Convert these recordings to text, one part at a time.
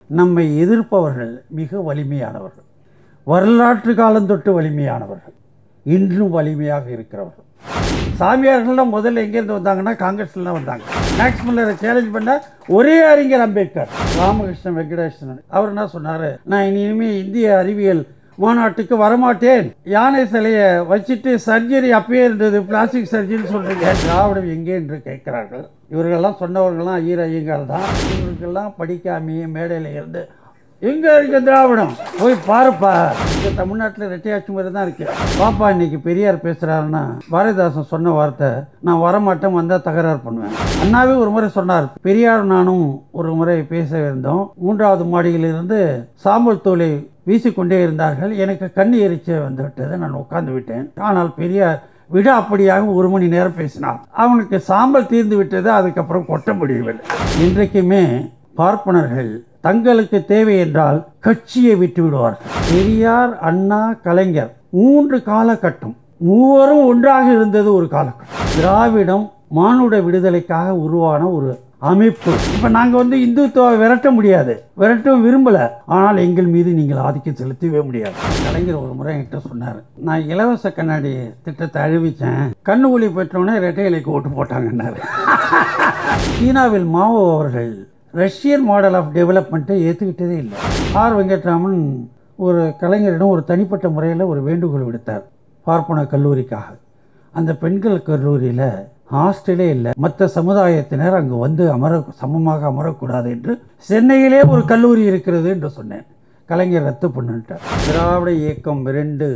நம்மை எதிர்ப்பவர்கள் மிக வலிமையானவர்கள் வரலாற்று காலம் தொட்டு வலிமையானவர்கள் இன்றும் வலிமையாக இருக்கிறவர்கள் சாமியார்கள்லாம் முதல்ல எங்கேருந்து வந்தாங்கன்னா காங்கிரஸ்ல தான் வந்தாங்க மேக்ஸ் மில்லரை சேலஞ்ச் பண்ண ஒரே அறிஞர் அம்பேத்கர் ராமகிருஷ்ணன் வெங்கடேசன் அவர் என்ன சொன்னார் நான் இனிமே இந்திய அறிவியல் மாநாட்டுக்கு வரமாட்டேன் யானை சிலையை வச்சுட்டு சர்ஜரி அப்பயே இருந்தது பிளாஸ்டிக் சர்ஜரி சொல்றீங்க திராவிடம் எங்கே என்று கேட்கிறார்கள் இவர்களெல்லாம் சொன்னவர்கள்லாம் ஈர ஐயங்கார் தான் இவருக்கெல்லாம் படிக்காமையே மேடையில் இருந்து எங்க இருக்க திராவிடம் போய் பாருப்பா இங்க தமிழ்நாட்டில் ரெட்டையாட்சி முறை தான் இருக்கு பாப்பா இன்னைக்கு பெரியார் பேசுறாருன்னா பாரதிதாசன் சொன்ன வார்த்தை நான் வரமாட்டேன் வந்தா தகராறு பண்ணுவேன் அண்ணாவே ஒரு முறை சொன்னார் பெரியார் நானும் ஒரு முறை பேச இருந்தோம் மூன்றாவது மாடியிலிருந்து சாம்பல் தூளை வீசிக்கொண்டே இருந்தார்கள் எனக்கு கண்ணு எரிச்சல் வந்து விட்டது நான் உட்கார்ந்து விட்டேன் ஆனால் பெரியார் விட அப்படியாக ஒரு மணி நேரம் பேசினார் அவனுக்கு சாம்பல் தீர்ந்து விட்டது அதுக்கப்புறம் கொட்ட முடியவில்லை இன்றைக்குமே பார்ப்பனர்கள் தங்களுக்கு தேவை என்றால் கட்சியை விட்டு விடுவார்கள் பெரியார் அண்ணா கலைஞர் மூன்று காலகட்டம் மூவரும் ஒன்றாக இருந்தது ஒரு காலகட்டம் திராவிடம் மானுட விடுதலைக்காக உருவான ஒரு அமைப்பு இப்ப நாங்க வந்து இந்துத்துவ விரட்ட முடியாது விரட்டவும் விரும்பல ஆனால் எங்கள் மீது நீங்கள் ஆதிக்கம் செலுத்தவே முடியாது கலைஞர் ஒரு முறை என்கிட்ட சொன்னார் நான் இலவச கண்ணாடி திட்டத்தை அழிவிச்சேன் கண்ணு ஒளி பெற்றோன்னே ரெட்டை இலைக்கு ஓட்டு போட்டாங்கன்னாரு சீனாவில் மாவோ அவர்கள் ரஷ்யன் மாடல் ஆஃப் டெவலப்மெண்ட்டை ஏற்றுக்கிட்டதே இல்லை ஆர் வெங்கட்ராமன் ஒரு கலைஞரிடம் ஒரு தனிப்பட்ட முறையில் ஒரு வேண்டுகோள் விடுத்தார் பார்ப்பன கல்லூரிக்காக அந்த பெண்கள் கல்லூரியில் ஹாஸ்டலே இல்லை மற்ற சமுதாயத்தினர் அங்கு வந்து அமர சமமாக அமரக்கூடாது என்று சென்னையிலே ஒரு கல்லூரி இருக்கிறது என்று சொன்னேன் கலைஞர் ரத்து பண்ணிட்டார் திராவிட இயக்கம் இரண்டு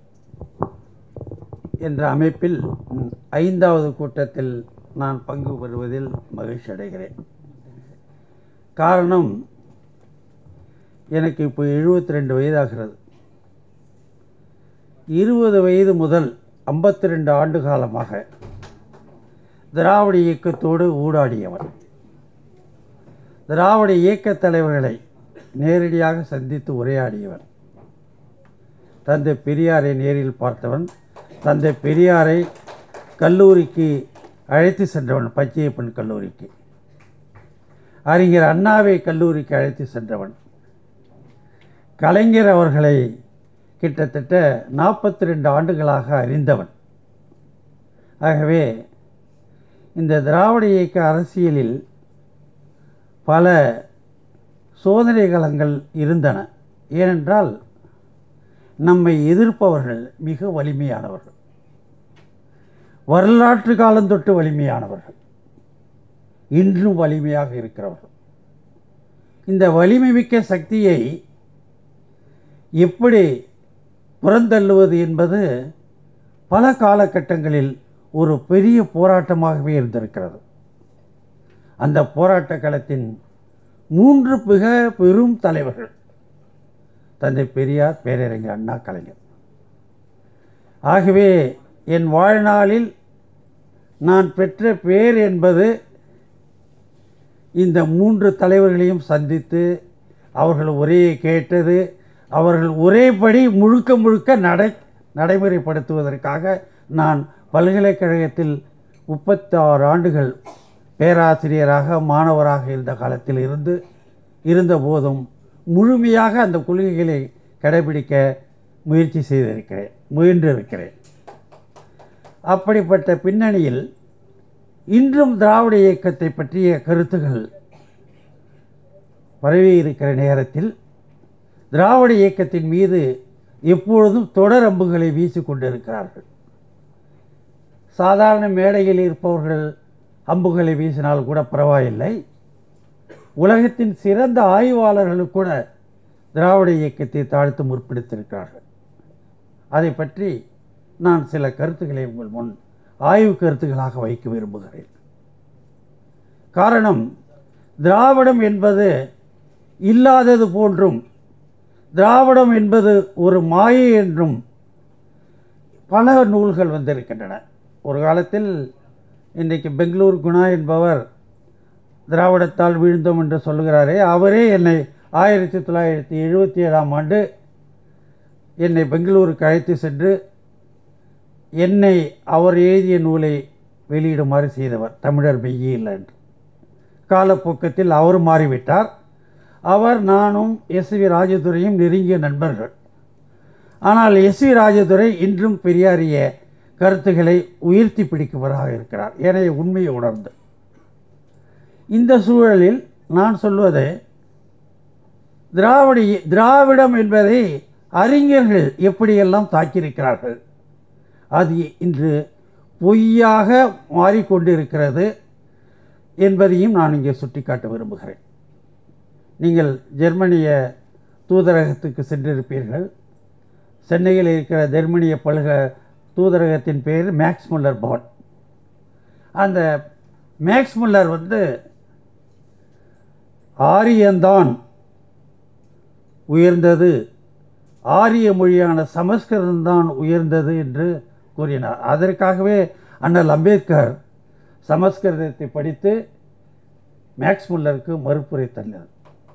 என்ற அமைப்பில் ம், ஐந்தாவது கூட்டத்தில் நான் பங்கு பெறுவதில் மகிழ்ச்சி அடைகிறேன் காரணம் எனக்கு இப்போ எழுபத்தி ரெண்டு வயதாகிறது இருபது வயது முதல் ஐம்பத்தி ரெண்டு ஆண்டு காலமாக திராவிட இயக்கத்தோடு ஊடாடியவன் திராவிட இயக்க தலைவர்களை நேரடியாக சந்தித்து உரையாடியவன் தந்தை பெரியாரை நேரில் பார்த்தவன் தந்தை பெரியாரை கல்லூரிக்கு அழைத்து சென்றவன் பச்சையப்பன் கல்லூரிக்கு அறிஞர் அண்ணாவை கல்லூரிக்கு அழைத்து சென்றவன் கலைஞர் அவர்களை கிட்டத்தட்ட நாற்பத்தி ரெண்டு ஆண்டுகளாக அறிந்தவன் ஆகவே இந்த திராவிட இயக்க அரசியலில் பல சோதனை களங்கள் இருந்தன ஏனென்றால் நம்மை எதிர்ப்பவர்கள் மிக வலிமையானவர்கள் வரலாற்று காலம் தொட்டு வலிமையானவர்கள் இன்றும் வலிமையாக இருக்கிறவர்கள் இந்த வலிமை மிக்க சக்தியை எப்படி புறந்தள்ளுவது என்பது பல காலகட்டங்களில் ஒரு பெரிய போராட்டமாகவே இருந்திருக்கிறது அந்த போராட்ட களத்தின் மூன்று மிக பெரும் தலைவர்கள் தந்தை பெரியார் பேரறிஞர் அண்ணா கலைஞர் ஆகவே என் வாழ்நாளில் நான் பெற்ற பேர் என்பது இந்த மூன்று தலைவர்களையும் சந்தித்து அவர்கள் உரையை கேட்டது அவர்கள் ஒரேபடி முழுக்க முழுக்க நடை நடைமுறைப்படுத்துவதற்காக நான் பல்கலைக்கழகத்தில் முப்பத்தாறு ஆண்டுகள் பேராசிரியராக மாணவராக இருந்த காலத்தில் இருந்து இருந்த போதும் முழுமையாக அந்த கொள்கைகளை கடைபிடிக்க முயற்சி செய்திருக்கிறேன் முயன்றிருக்கிறேன் அப்படிப்பட்ட பின்னணியில் இன்றும் திராவிட இயக்கத்தை பற்றிய கருத்துகள் பரவி இருக்கிற நேரத்தில் திராவிட இயக்கத்தின் மீது எப்பொழுதும் தொடர் அம்புகளை வீசிக்கொண்டிருக்கிறார்கள் சாதாரண மேடையில் இருப்பவர்கள் அம்புகளை வீசினால் கூட பரவாயில்லை உலகத்தின் சிறந்த ஆய்வாளர்கள் கூட திராவிட இயக்கத்தை தாழ்த்து முற்படுத்தியிருக்கிறார்கள் அதை பற்றி நான் சில கருத்துக்களை உங்கள் முன் ஆய்வு கருத்துக்களாக வைக்க விரும்புகிறேன் காரணம் திராவிடம் என்பது இல்லாதது போன்றும் திராவிடம் என்பது ஒரு மாயை என்றும் பல நூல்கள் வந்திருக்கின்றன ஒரு காலத்தில் இன்றைக்கு பெங்களூர் குணா என்பவர் திராவிடத்தால் வீழ்ந்தோம் என்று சொல்லுகிறாரே அவரே என்னை ஆயிரத்தி தொள்ளாயிரத்தி எழுபத்தி ஏழாம் ஆண்டு என்னை பெங்களூருக்கு அழைத்து சென்று என்னை அவர் எழுதிய நூலை வெளியிடுமாறு செய்தவர் தமிழர் மெய்யில் என்று காலப்போக்கத்தில் அவர் மாறிவிட்டார் அவர் நானும் எஸ் வி ராஜதுரையும் நெருங்கிய நண்பர்கள் ஆனால் எஸ் வி ராஜதுரை இன்றும் பெரியாரிய கருத்துக்களை உயர்த்தி பிடிப்பவராக இருக்கிறார் ஏனைய உண்மையை உணர்ந்து இந்த சூழலில் நான் சொல்வது திராவிட திராவிடம் என்பதை அறிஞர்கள் எப்படியெல்லாம் தாக்கியிருக்கிறார்கள் அது இன்று பொய்யாக மாறிக்கொண்டிருக்கிறது என்பதையும் நான் இங்கே சுட்டிக்காட்ட விரும்புகிறேன் நீங்கள் ஜெர்மனிய தூதரகத்துக்கு சென்றிருப்பீர்கள் சென்னையில் இருக்கிற ஜெர்மனிய பல்க தூதரகத்தின் பேர் மேக்ஸ் முல்லர் பான் அந்த மேக்ஸ் முல்லர் வந்து ஆரியந்தான் உயர்ந்தது ஆரிய மொழியான சமஸ்கிருதம்தான் உயர்ந்தது என்று கூறினார் அதற்காகவே அண்ணல் அம்பேத்கர் சமஸ்கிருதத்தை படித்து மேக்ஸ் முல்லருக்கு மறுப்புரை தந்தார்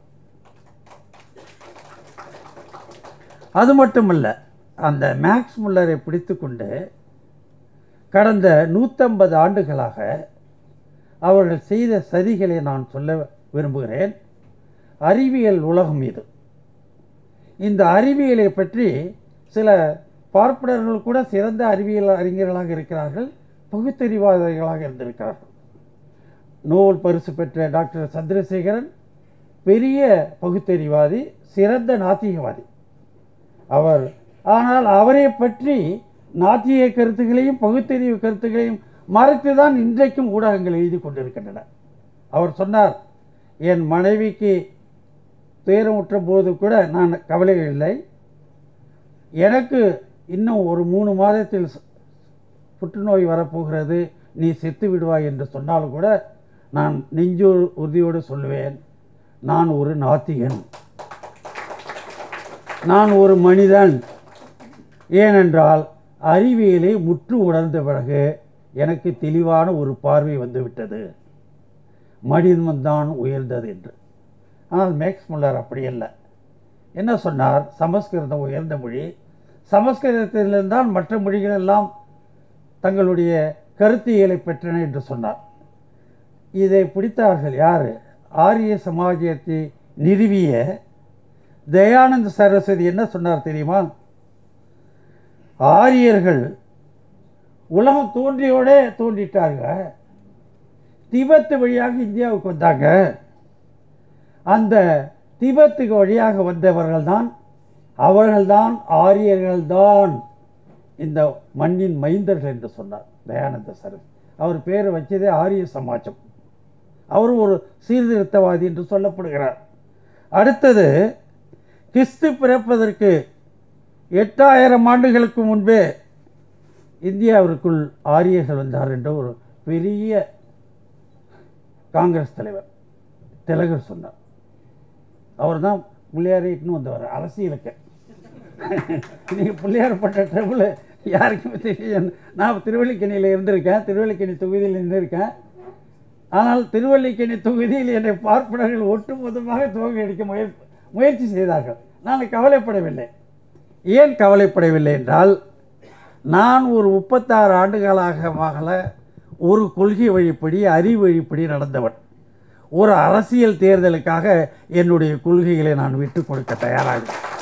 அது மட்டுமல்ல அந்த மேக்ஸ் முல்லரை பிடித்துக்கொண்டு கடந்த நூற்றம்பது ஆண்டுகளாக அவர்கள் செய்த சதிகளை நான் சொல்ல விரும்புகிறேன் அறிவியல் உலகம் இது இந்த அறிவியலை பற்றி சில பார்ப்பனர்கள் கூட சிறந்த அறிவியல் அறிஞர்களாக இருக்கிறார்கள் பகுத்தறிவாதிகளாக இருந்திருக்கிறார்கள் நோபல் பரிசு பெற்ற டாக்டர் சந்திரசேகரன் பெரிய பகுத்தறிவாதி சிறந்த நாத்திகவாதி அவர் ஆனால் அவரை பற்றி நாத்திய கருத்துக்களையும் பகுத்தறிவு கருத்துக்களையும் மறைத்து தான் இன்றைக்கும் ஊடகங்கள் எழுதி கொண்டிருக்கின்றன அவர் சொன்னார் என் மனைவிக்கு துயரமுற்ற போது கூட நான் கவலை இல்லை எனக்கு இன்னும் ஒரு மூணு மாதத்தில் சு- புற்றுநோய் வரப்போகிறது நீ செத்து விடுவாய் என்று சொன்னாலும் கூட நான் நெஞ்சு உறுதியோடு சொல்லுவேன் நான் ஒரு நாத்திகன் நான் ஒரு மனிதன் ஏனென்றால் அறிவியலை முற்று உணர்ந்த பிறகு எனக்கு தெளிவான ஒரு பார்வை வந்துவிட்டது மனிதன்தான் உயர்ந்தது என்று ஆனால் மேக்ஸ் முல்லர் அப்படி அல்ல என்ன சொன்னார் சமஸ்கிருதம் உயர்ந்த மொழி சமஸ்கிருதத்திலிருந்தான் மற்ற மொழிகள் எல்லாம் தங்களுடைய கருத்தியலை பெற்றன என்று சொன்னார் இதை பிடித்தார்கள் யார் ஆரிய சமாஜத்தை நிறுவிய தயானந்த சரஸ்வதி என்ன சொன்னார் தெரியுமா ஆரியர்கள் உலகம் தோன்றியோட தோன்றிட்டாங்க திபெத்து வழியாக இந்தியாவுக்கு வந்தாங்க அந்த திபெத்துக்கு வழியாக வந்தவர்கள் தான் அவர்கள்தான் ஆரியர்கள்தான் இந்த மண்ணின் மைந்தர்கள் என்று சொன்னார் தயானந்த சரஸ்வதி அவர் பேரை வச்சதே ஆரிய சமாஜம் அவரும் ஒரு சீர்திருத்தவாதி என்று சொல்லப்படுகிறார் அடுத்தது கிறிஸ்து பிறப்பதற்கு எட்டாயிரம் ஆண்டுகளுக்கு முன்பே இந்தியாவிற்குள் ஆரியர்கள் வந்தார் என்ற ஒரு பெரிய காங்கிரஸ் தலைவர் திலகர் சொன்னார் அவர் தான் பிள்ளையாரை இட்டுன்னு வந்தவர் அரசியலுக்கு நீங்கள் பிள்ளையார் பட்ட ட்ரபிள் யாருக்குமே தெரியும் நான் திருவல்லிக்கணியில் இருந்திருக்கேன் திருவல்லிக்கணி தொகுதியில் இருந்திருக்கேன் ஆனால் திருவல்லிக்கணி தொகுதியில் என்னை பார்ப்பனர்கள் ஒட்டுமொத்தமாக துவங்கி அடிக்க முயற் முயற்சி செய்தார்கள் நான் கவலைப்படவில்லை ஏன் கவலைப்படவில்லை என்றால் நான் ஒரு முப்பத்தாறு ஆண்டுகளாக மகள ஒரு கொள்கை வழிப்படி அறிவு வழிப்படி நடந்தவன் ஒரு அரசியல் தேர்தலுக்காக என்னுடைய கொள்கைகளை நான் விட்டுக் கொடுக்க தயாராக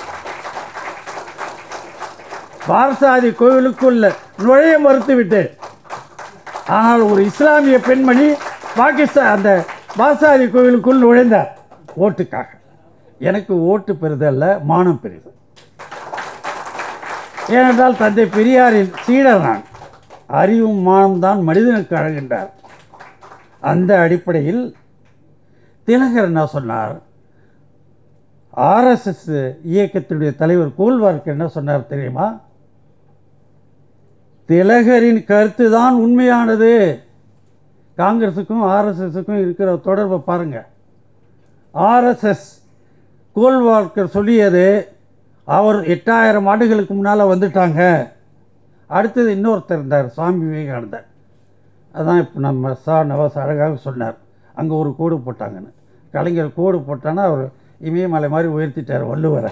பார்சாதி கோவிலுக்குள்ள நுழைய மறுத்துவிட்டேன் ஆனால் ஒரு இஸ்லாமிய பெண்மணி பாகிஸ்தான் அந்த பாசாதி கோவிலுக்குள் நுழைந்தார் ஓட்டுக்காக எனக்கு ஓட்டு பெரிதல்ல மானம் பெரிது ஏனென்றால் தந்தை பெரியாரின் சீடர் நான் அறிவும் மானம் தான் மனிதனுக்கு அழகின்றார் அந்த அடிப்படையில் திலகர் என்ன சொன்னார் ஆர்எஸ்எஸ் இயக்கத்தினுடைய தலைவர் கோல்வார்க்கு என்ன சொன்னார் தெரியுமா திலகரின் கருத்து தான் உண்மையானது காங்கிரஸுக்கும் ஆர்எஸ்எஸுக்கும் இருக்கிற தொடர்பை பாருங்கள் ஆர்எஸ்எஸ் கோல்வார்க்கர் சொல்லியது அவர் எட்டாயிரம் ஆண்டுகளுக்கு முன்னால் வந்துட்டாங்க அடுத்தது இன்னொருத்தர் இருந்தார் சுவாமி விவேகானந்தர் அதான் இப்போ நம்ம சா நவாஸ் அழகாக சொன்னார் அங்கே ஒரு கோடு போட்டாங்கன்னு கலைஞர் கோடு போட்டான்னா அவர் இமயமலை மாதிரி உயர்த்திட்டார் வள்ளுவரை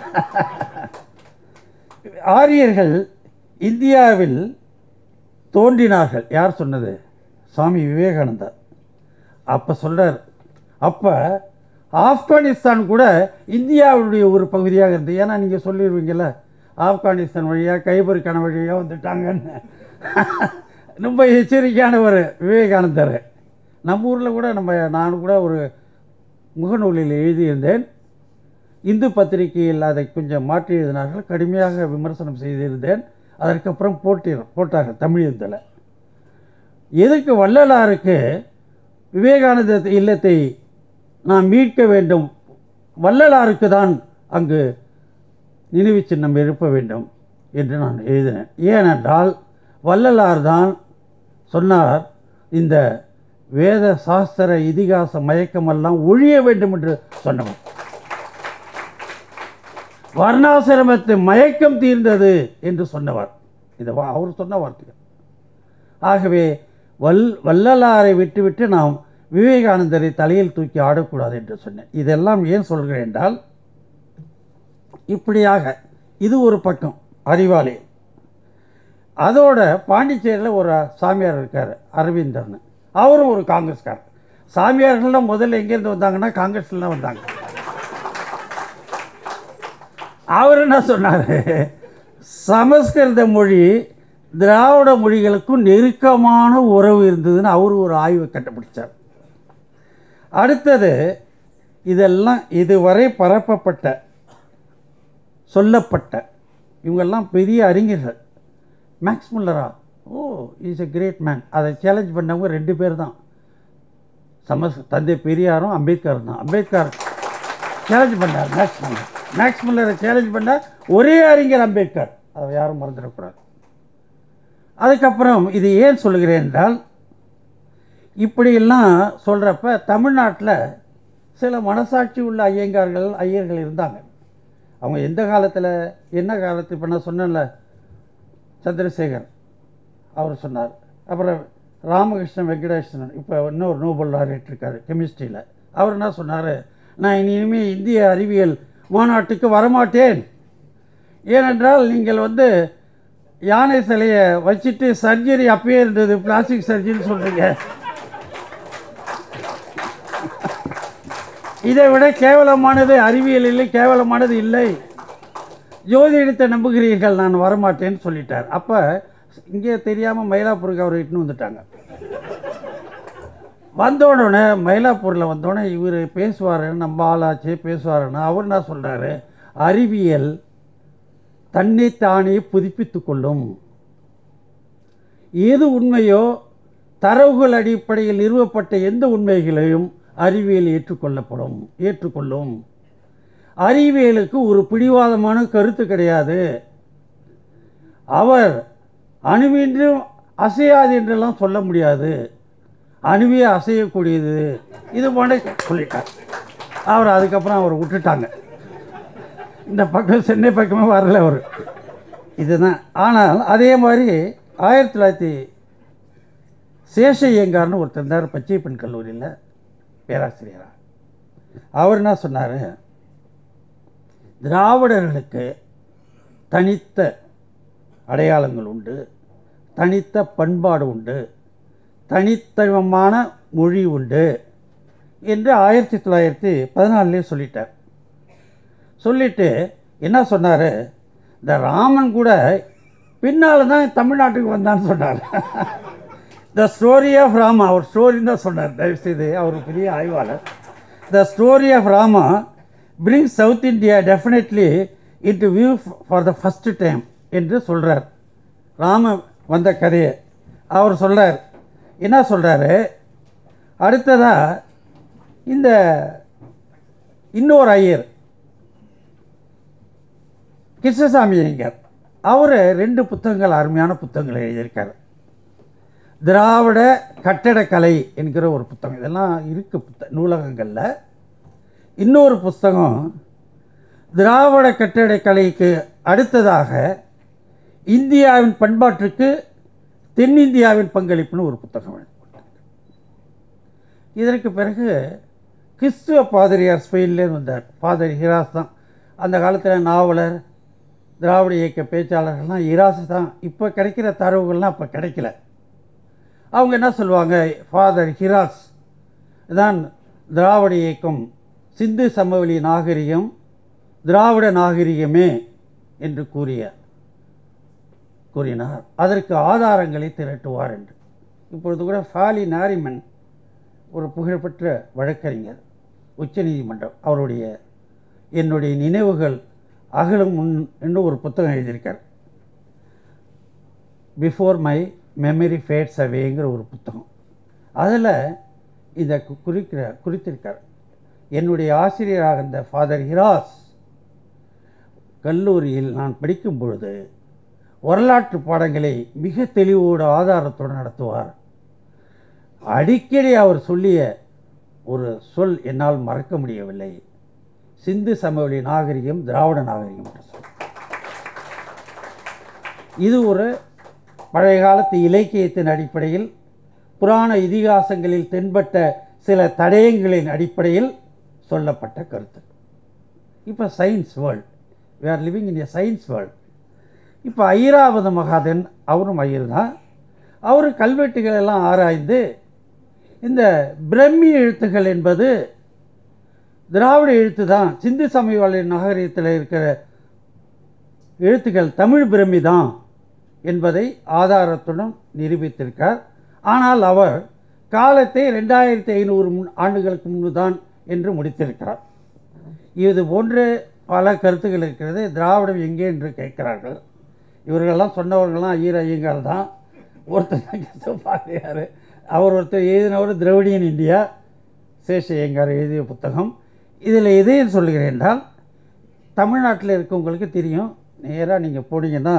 ஆரியர்கள் இந்தியாவில் தோன்றினார்கள் யார் சொன்னது சுவாமி விவேகானந்தர் அப்போ சொல்கிறார் அப்போ ஆப்கானிஸ்தான் கூட இந்தியாவுடைய ஒரு பகுதியாக இருந்தது ஏன்னா நீங்கள் சொல்லிடுவீங்கல்ல ஆப்கானிஸ்தான் வழியாக கைபர் கண வழியாக வந்துட்டாங்கன்னு ரொம்ப எச்சரிக்கையானவர் விவேகானந்தர் நம்ம ஊரில் கூட நம்ம நான் கூட ஒரு முகநூலில் எழுதியிருந்தேன் இந்து பத்திரிகையில் அதை கொஞ்சம் மாற்றி எழுதினார்கள் கடுமையாக விமர்சனம் செய்திருந்தேன் அதற்கப்புறம் போட்டி போட்டார்கள் தமிழ் இதில் எதுக்கு வள்ளலாருக்கு விவேகானந்த இல்லத்தை நாம் மீட்க வேண்டும் வள்ளலாருக்கு தான் அங்கு நினைவு சின்னம் எழுப்ப வேண்டும் என்று நான் எழுதினேன் ஏனென்றால் வள்ளலார் தான் சொன்னார் இந்த வேத சாஸ்திர இதிகாச மயக்கமெல்லாம் ஒழிய வேண்டும் என்று சொன்னவர் வர்ணாசிரமத்து மயக்கம் தீர்ந்தது என்று சொன்னவர் இது வா- அவர் சொன்ன வார்த்தைகள் ஆகவே வல் வள்ளலாரை விட்டுவிட்டு நாம் விவேகானந்தரை தலையில் தூக்கி ஆடக்கூடாது என்று சொன்னேன் இதெல்லாம் ஏன் சொல்கிறேன் என்றால் இப்படியாக இது ஒரு பக்கம் அறிவாலி அதோட பாண்டிச்சேரியில் ஒரு சாமியார் இருக்கார் அரவிந்தர்னு அவரும் ஒரு காங்கிரஸ்காரர் சாமியார்கள்லாம் முதல்ல எங்கேருந்து வந்தாங்கன்னா காங்கிரஸ்ல தான் வந்தாங்க அவர் என்ன சொன்னார் சமஸ்கிருத மொழி திராவிட மொழிகளுக்கும் நெருக்கமான உறவு இருந்ததுன்னு அவர் ஒரு ஆய்வை கண்டுபிடிச்சார் அடுத்தது இதெல்லாம் இதுவரை பரப்பப்பட்ட சொல்லப்பட்ட இவங்கெல்லாம் பெரிய அறிஞர்கள் மேக்ஸ் முல்லரா oh is a great man அதை சேலஞ்ச் பண்ணவங்க ரெண்டு பேர் தான் சமஸ் தந்தை பெரியாரும் அம்பேத்கரும் தான் அம்பேத்கர் சேலஞ்ச் பண்ணார் மேக்ஸ் முல்லர் மேக்ஸ் முல்லரை சேலஞ்ச் பண்ணார் ஒரே அறிஞர் அம்பேத்கர் அதை யாரும் மறந்துடக்கூடாது அதுக்கப்புறம் இது ஏன் சொல்கிறேன் என்றால் இப்படியெல்லாம் சொல்கிறப்ப தமிழ்நாட்டில் சில மனசாட்சி உள்ள ஐயங்கார்கள் ஐயர்கள் இருந்தாங்க அவங்க எந்த காலத்தில் என்ன காலத்து இப்போ நான் சொன்னேன்ல சந்திரசேகர் அவர் சொன்னார் அப்புறம் ராமகிருஷ்ணன் வெங்கடேசன் இப்போ இன்னொரு நோபல் லாரேட் இருக்கார் கெமிஸ்ட்ரியில் அவர் என்ன சொன்னார் நான் இனிமேல் இந்திய அறிவியல் மாநாட்டுக்கு வரமாட்டேன் ஏனென்றால் நீங்கள் வந்து யானை சிலையை வச்சுட்டு சர்ஜரி அப்பயே இருந்தது பிளாஸ்டிக் சர்ஜரின்னு சொல்கிறீங்க இதை விட கேவலமானது அறிவியலில் கேவலமானது இல்லை ஜோதிடத்தை நம்புகிறீர்கள் நான் வரமாட்டேன்னு சொல்லிட்டார் அப்போ இங்கே தெரியாமல் மயிலாப்பூருக்கு அவர் இட்டுன்னு வந்துட்டாங்க வந்தோடனே மயிலாப்பூரில் வந்தோடனே இவர் பேசுவார் நம்ம ஆளாச்சு பேசுவாருன்னு அவர் என்ன சொல்கிறாரு அறிவியல் தன்னைத்தானே புதுப்பித்து கொள்ளும் எது உண்மையோ தரவுகள் அடிப்படையில் நிறுவப்பட்ட எந்த உண்மைகளையும் அறிவியல் ஏற்றுக்கொள்ளப்படும் ஏற்றுக்கொள்ளும் அறிவியலுக்கு ஒரு பிடிவாதமான கருத்து கிடையாது அவர் அணுவின்றும் அசையாது என்றெல்லாம் சொல்ல முடியாது அணுவே அசையக்கூடியது இது போன்ற சொல்லிட்டார் அவர் அதுக்கப்புறம் அவர் விட்டுட்டாங்க இந்த பக்கம் சென்னை பக்கமே வரல அவர் இதுதான் ஆனால் அதே மாதிரி ஆயிரத்தி தொள்ளாயிரத்தி சேஷையங்கார்னு ஒருத்தர் இருந்தார் பச்சைப்பெண் கல்லூரியில் பேராசிரியராக அவர் என்ன சொன்னார் திராவிடர்களுக்கு தனித்த அடையாளங்கள் உண்டு தனித்த பண்பாடு உண்டு தனித்தனமான மொழி உண்டு என்று ஆயிரத்தி தொள்ளாயிரத்தி பதினாலுலேயே சொல்லிட்டார் சொல்லிட்டு என்ன சொன்னார் இந்த ராமன் கூட பின்னால் தான் தமிழ்நாட்டுக்கு வந்தான்னு சொன்னார் த ஸ்டோரி ஆஃப் ராமா அவர் ஸ்டோரின்னு தான் சொன்னார் தயவுசெய்து அவர் பெரிய ஆய்வாளர் the story of Rama bring South India definitely it view for the first time என்று சொல்கிறார் ராம வந்த கதையை அவர் சொல்கிறார் என்ன சொல்கிறாரு அடுத்ததாக இந்த இன்னொரு ஐயர் கிருஷ்ணசாமி ஐயர் அவர் ரெண்டு புத்தகங்கள் அருமையான புத்தகங்களை எழுதியிருக்கார் திராவிட கட்டடக்கலை என்கிற ஒரு புத்தகம் இதெல்லாம் இருக்குது புத்த நூலகங்களில் இன்னொரு புஸ்தகம் திராவிட கட்டடக்கலைக்கு அடுத்ததாக இந்தியாவின் பண்பாட்டுக்கு தென்னிந்தியாவின் பங்களிப்புன்னு ஒரு புத்தகம் எழுதப்பட்டது இதற்கு பிறகு கிறிஸ்துவ பாதிரியார் ஸ்பெயின்லேருந்து வந்தார் ஃபாதர் ஹிராஸ் தான் அந்த காலத்தில் நாவலர் திராவிட இயக்க பேச்சாளர்கள்லாம் இராசு தான் இப்போ கிடைக்கிற தரவுகள்லாம் அப்போ கிடைக்கல அவங்க என்ன சொல்லுவாங்க ஃபாதர் ஹிராஸ் தான் திராவிட இயக்கம் சிந்து சமவெளி நாகரிகம் திராவிட நாகரிகமே என்று கூறிய கூறினார் அதற்கு ஆதாரங்களை திரட்டுவார் என்று இப்பொழுது கூட ஃபாலி நாரிமன் ஒரு புகழ்பெற்ற வழக்கறிஞர் உச்சநீதிமன்றம் அவருடைய என்னுடைய நினைவுகள் அகலும் முன் என்று ஒரு புத்தகம் எழுதியிருக்கார் பிஃபோர் மை மெமரி ஃபேட்ஸ் அவேங்கிற ஒரு புத்தகம் அதில் இந்த கு- குறிக்கிற குறித்திருக்கார் என்னுடைய ஆசிரியராக இருந்த ஃபாதர் ஹிராஸ் கல்லூரியில் நான் படிக்கும் பொழுது வரலாற்று பாடங்களை மிக தெளிவோடு ஆதாரத்தோடு நடத்துவார் அடிக்கடி அவர் சொல்லிய ஒரு சொல் என்னால் மறக்க முடியவில்லை சிந்து சமவெளி நாகரிகம் திராவிட நாகரிகம் என்ற சொல் இது ஒரு பழைய காலத்து இலக்கியத்தின் அடிப்படையில் புராண இதிகாசங்களில் தென்பட்ட சில தடயங்களின் அடிப்படையில் சொல்லப்பட்ட கருத்து இப்போ science world we are living in a science world இப்போ ஐராவத மகாதன் அவரும் ஐயர் தான் அவர் கல்வெட்டுகள் எல்லாம் ஆராய்ந்து இந்த பிரம்மி எழுத்துகள் என்பது திராவிட எழுத்து தான் சிந்து சமயவாளி நாகரிகத்தில் இருக்கிற எழுத்துக்கள் தமிழ் பிரமி தான் என்பதை ஆதாரத்துடன் நிரூபித்திருக்கார் ஆனால் அவர் காலத்தை ரெண்டாயிரத்தி ஐநூறு முன் ஆண்டுகளுக்கு முன்பு தான் என்று முடித்திருக்கிறார் இது போன்று பல கருத்துக்கள் இருக்கிறது திராவிடம் எங்கே என்று கேட்கிறார்கள் இவர்களெல்லாம் சொன்னவர்கள்லாம் ஐயர் ஐயங்கார் தான் ஒருத்தர் தான் கேசவ பாரதியார் அவர் ஒருத்தர் எழுதினவர் திராவிடியன் இந்தியா சேஷ ஐயங்கார் எழுதிய புத்தகம் இதில் எதையும் சொல்லுகிறேன் என்றால் தமிழ்நாட்டில் இருக்கவங்களுக்கு தெரியும் நேராக நீங்கள் போனீங்கன்னா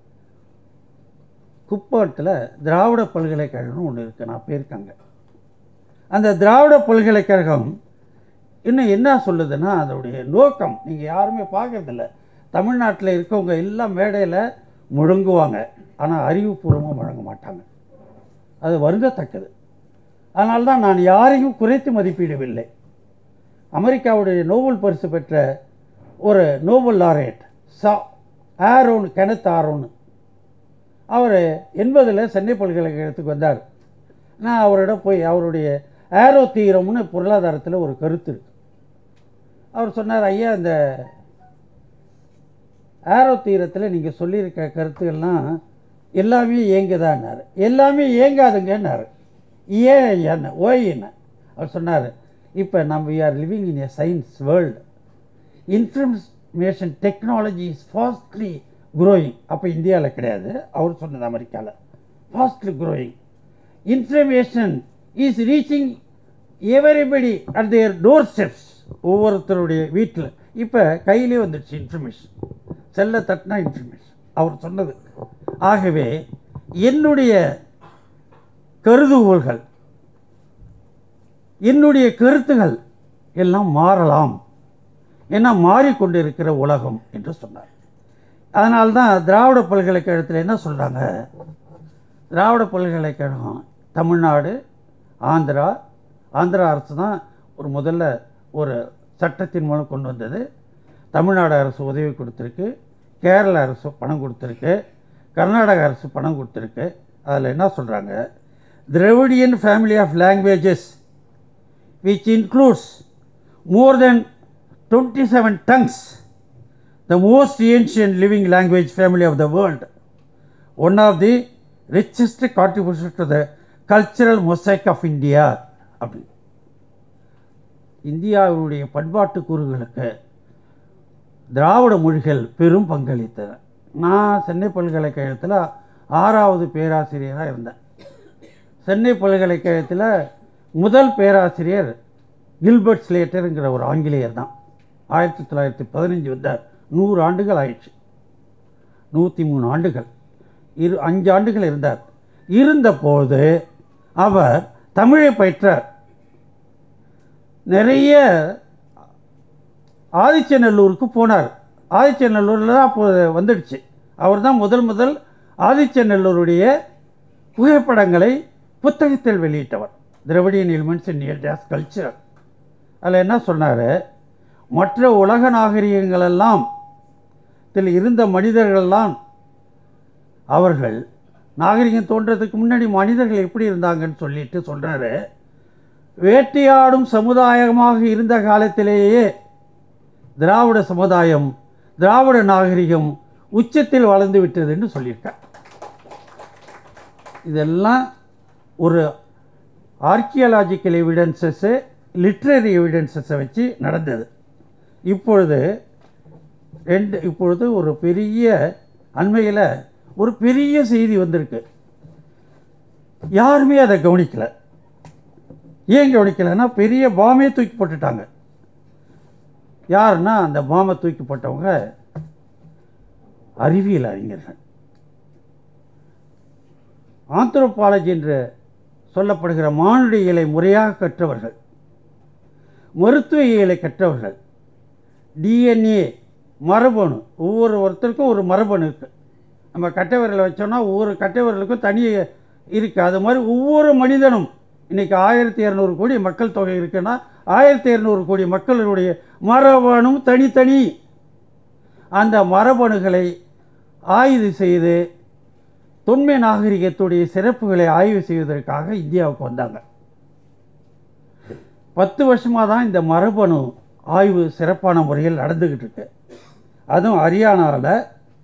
குப்பத்தில் திராவிட பல்கலைக்கழகம்னு ஒன்று இருக்குது நான் போயிருக்காங்க அந்த திராவிட பல்கலைக்கழகம் இன்னும் என்ன சொல்லுதுன்னா அதோடைய நோக்கம் நீங்கள் யாருமே பார்க்கறதில்ல தமிழ்நாட்டில் இருக்கவங்க எல்லாம் மேடையில் முழங்குவாங்க ஆனால் அறிவுபூர்வமாக முழங்க மாட்டாங்க அது வருந்தத்தக்கது அதனால தான் நான் யாரையும் குறைத்து மதிப்பிடவில்லை அமெரிக்காவுடைய நோபல் பரிசு பெற்ற ஒரு நோபல் லாரேட் சா ஆரோன் கெனத் ஆரோன் அவர் எண்பதில் சென்னை பல்கலைக்கழகத்துக்கு வந்தார் நான் அவரிடம் போய் அவருடைய ஆரோ தீரம்னு பொருளாதாரத்தில் ஒரு கருத்து இருக்கு அவர் சொன்னார் ஐயா இந்த ஆரோ தீரத்தில் நீங்கள் சொல்லியிருக்க கருத்துக்கள்லாம் எல்லாமே ஏங்குதான்னாரு எல்லாமே ஏங்காதுங்கன்னாரு ஏன் ஐயான்னு ஓய் என்ன அவர் சொன்னார் இப்போ நம்ம we are living in a science world information technology is fastly growing அப்போ இந்தியாவில் கிடையாது அவர் சொன்னது அமெரிக்காவில் fastly growing information is reaching everybody at their door steps ஒவ்வொருத்தருடைய வீட்டில் இப்போ கையிலே வந்துடுச்சு இன்ஃபர்மேஷன் செல்ல தட்டினா இன்ஃபர்மேஷன் அவர் சொன்னது ஆகவே என்னுடைய கருதுகோள்கள் என்னுடைய கருத்துகள் எல்லாம் மாறலாம் ஏன்னா மாறிக்கொண்டிருக்கிற உலகம் என்று சொன்னார் அதனால்தான் திராவிட பல்கலைக்கழகத்தில் என்ன சொல்கிறாங்க திராவிட பல்கலைக்கழகம் தமிழ்நாடு ஆந்திரா ஆந்திரா அரசு தான் ஒரு முதல்ல ஒரு சட்டத்தின் மூலம் கொண்டு வந்தது தமிழ்நாடு அரசு உதவி கொடுத்துருக்கு கேரள அரசு பணம் கொடுத்துருக்கு கர்நாடக அரசு பணம் கொடுத்துருக்கு அதில் என்ன சொல்கிறாங்க Dravidian family of languages which includes more than 27 tongues, the most ancient living language family of the world, one of the richest contributions to the cultural mosaic of India. அப்படி இந்தியாவுடைய பண்பாட்டு கூறுகளுக்கு திராவிட மொழிகள் பெரும் பங்களித்தன நான் சென்னை பல்கலைக்கழகத்தில் ஆறாவது பேராசிரியராக இருந்தேன் சென்னை பல்கலைக்கழகத்தில் முதல் பேராசிரியர் கில்பர்ட் ஸ்லேட்டருங்கிற ஒரு ஆங்கிலேயர் தான் ஆயிரத்தி தொள்ளாயிரத்தி பதினஞ்சு வந்தார் நூறு ஆண்டுகள் ஆயிடுச்சு நூற்றி மூணு ஆண்டுகள் இரு அஞ்சு ஆண்டுகள் இருந்தார் இருந்தபோது அவர் தமிழை பயிற்றார் நிறைய ஆதிச்சநல்லூருக்கு போனார் ஆதிச்சநல்லூரில் தான் அப்போ வந்துடுச்சு அவர் தான் முதல் முதல் ஆதிச்சநல்லூருடைய புகைப்படங்களை புத்தகத்தில் வெளியிட்டவர் திரவிடியன் எலிமெண்ட்ஸ் இன் ஜாஸ் கல்ச்சர் அதில் என்ன சொன்னார் மற்ற உலக நாகரிகங்களெல்லாம் இதில் இருந்த மனிதர்களெல்லாம் அவர்கள் நாகரிகம் தோன்றதுக்கு முன்னாடி மனிதர்கள் எப்படி இருந்தாங்கன்னு சொல்லிட்டு சொல்கிறாரு வேட்டையாடும் சமுதாயமாக இருந்த காலத்திலேயே திராவிட சமுதாயம் திராவிட நாகரிகம் உச்சத்தில் வளர்ந்து விட்டதுன்னு சொல்லியிருக்கார் இதெல்லாம் ஒரு ஆர்கியலாஜிக்கல் எவிடன்சஸ்ஸு லிட்ரரி எவிடன்சஸை வச்சு நடந்தது இப்பொழுது ரெண்டு இப்பொழுது ஒரு பெரிய அண்மையில் ஒரு பெரிய செய்தி வந்திருக்கு யாருமே அதை கவனிக்கலை ஏன் கவனிக்கலைன்னா பெரிய பாமே தூக்கி போட்டுட்டாங்க யாருன்னா அந்த பாமை தூக்கி போட்டவங்க அறிவியல் அறிஞர்கள் ஆந்த்ரோபாலஜி என்று சொல்லப்படுகிற மானுடியலை முறையாக கற்றவர்கள் மருத்துவ இயலை கற்றவர்கள் டிஎன்ஏ மரபணு ஒவ்வொரு ஒருத்தருக்கும் ஒரு மரபணு இருக்குது நம்ம கட்டவிரலை வச்சோம்னா ஒவ்வொரு கட்டவிரலுக்கும் தனி இருக்குது அது மாதிரி ஒவ்வொரு மனிதனும் இன்றைக்கி ஆயிரத்தி இரநூறு கோடி மக்கள் தொகை இருக்குன்னா ஆயிரத்தி இரநூறு கோடி மக்களுடைய மரபணும் தனித்தனி அந்த மரபணுகளை ஆய்வு செய்து தொன்மை நாகரிகத்துடைய சிறப்புகளை ஆய்வு செய்வதற்காக இந்தியாவுக்கு வந்தாங்க பத்து வருஷமாக தான் இந்த மரபணு ஆய்வு சிறப்பான முறையில் நடந்துக்கிட்டு இருக்கு அதுவும் ஹரியானாவில்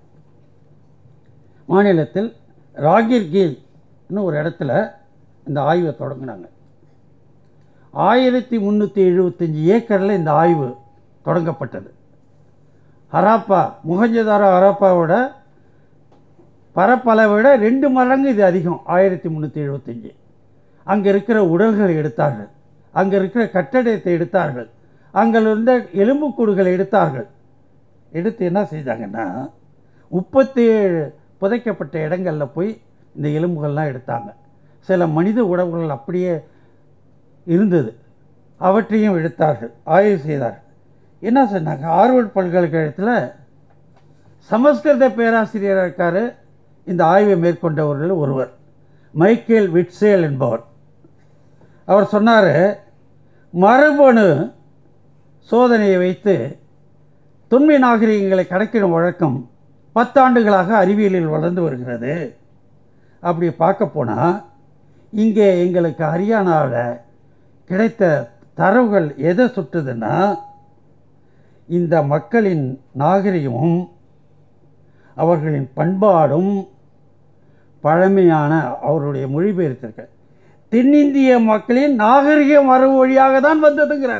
மாநிலத்தில் ராகிர் கீல்னு ஒரு இடத்துல இந்த ஆய்வை தொடங்கினாங்க ஆயிரத்தி முந்நூற்றி எழுபத்தஞ்சி ஏக்கரில் இந்த ஆய்வு தொடங்கப்பட்டது ஹராப்பா முகஞ்சதாரோ ஹராப்பாவோட பரப்பளவை விட ரெண்டு மடங்கு இது அதிகம் ஆயிரத்தி முந்நூற்றி எழுபத்தஞ்சி அங்கே இருக்கிற உடல்களை எடுத்தார்கள் அங்கே இருக்கிற கட்டடத்தை எடுத்தார்கள் அங்கே இருந்த எலும்புக்கூடுகளை எடுத்தார்கள் எடுத்து என்ன செய்தாங்கன்னா முப்பத்தி ஏழு புதைக்கப்பட்ட இடங்களில் போய் இந்த எலும்புகள்லாம் எடுத்தாங்க சில மனித உடல்கள் அப்படியே இருந்தது அவற்றையும் எடுத்தார்கள் ஆய்வு செய்தார்கள் என்ன சொன்னாங்க ஹார்வர்ட் பல்கலைக்கழகத்தில் சமஸ்கிருத பேராசிரியராக இருக்கார் இந்த ஆய்வை மேற்கொண்டவர்கள் ஒருவர் மைக்கேல் விட்சேல் என்பவர் அவர் சொன்னார் மரபணு சோதனையை வைத்து தொன்மை நாகரிகங்களை கணக்கிடும் வழக்கம் பத்தாண்டுகளாக அறிவியலில் வளர்ந்து வருகிறது அப்படி பார்க்க போனால் இங்கே எங்களுக்கு ஹரியானாவில் கிடைத்த தரவுகள் எதை சுட்டுதுன்னா இந்த மக்களின் நாகரிகமும் அவர்களின் பண்பாடும் பழமையான அவருடைய மொழிபெயர்த்திருக்க தென்னிந்திய மக்களின் நாகரிக மரபு வழியாக தான் வந்ததுங்கிறார்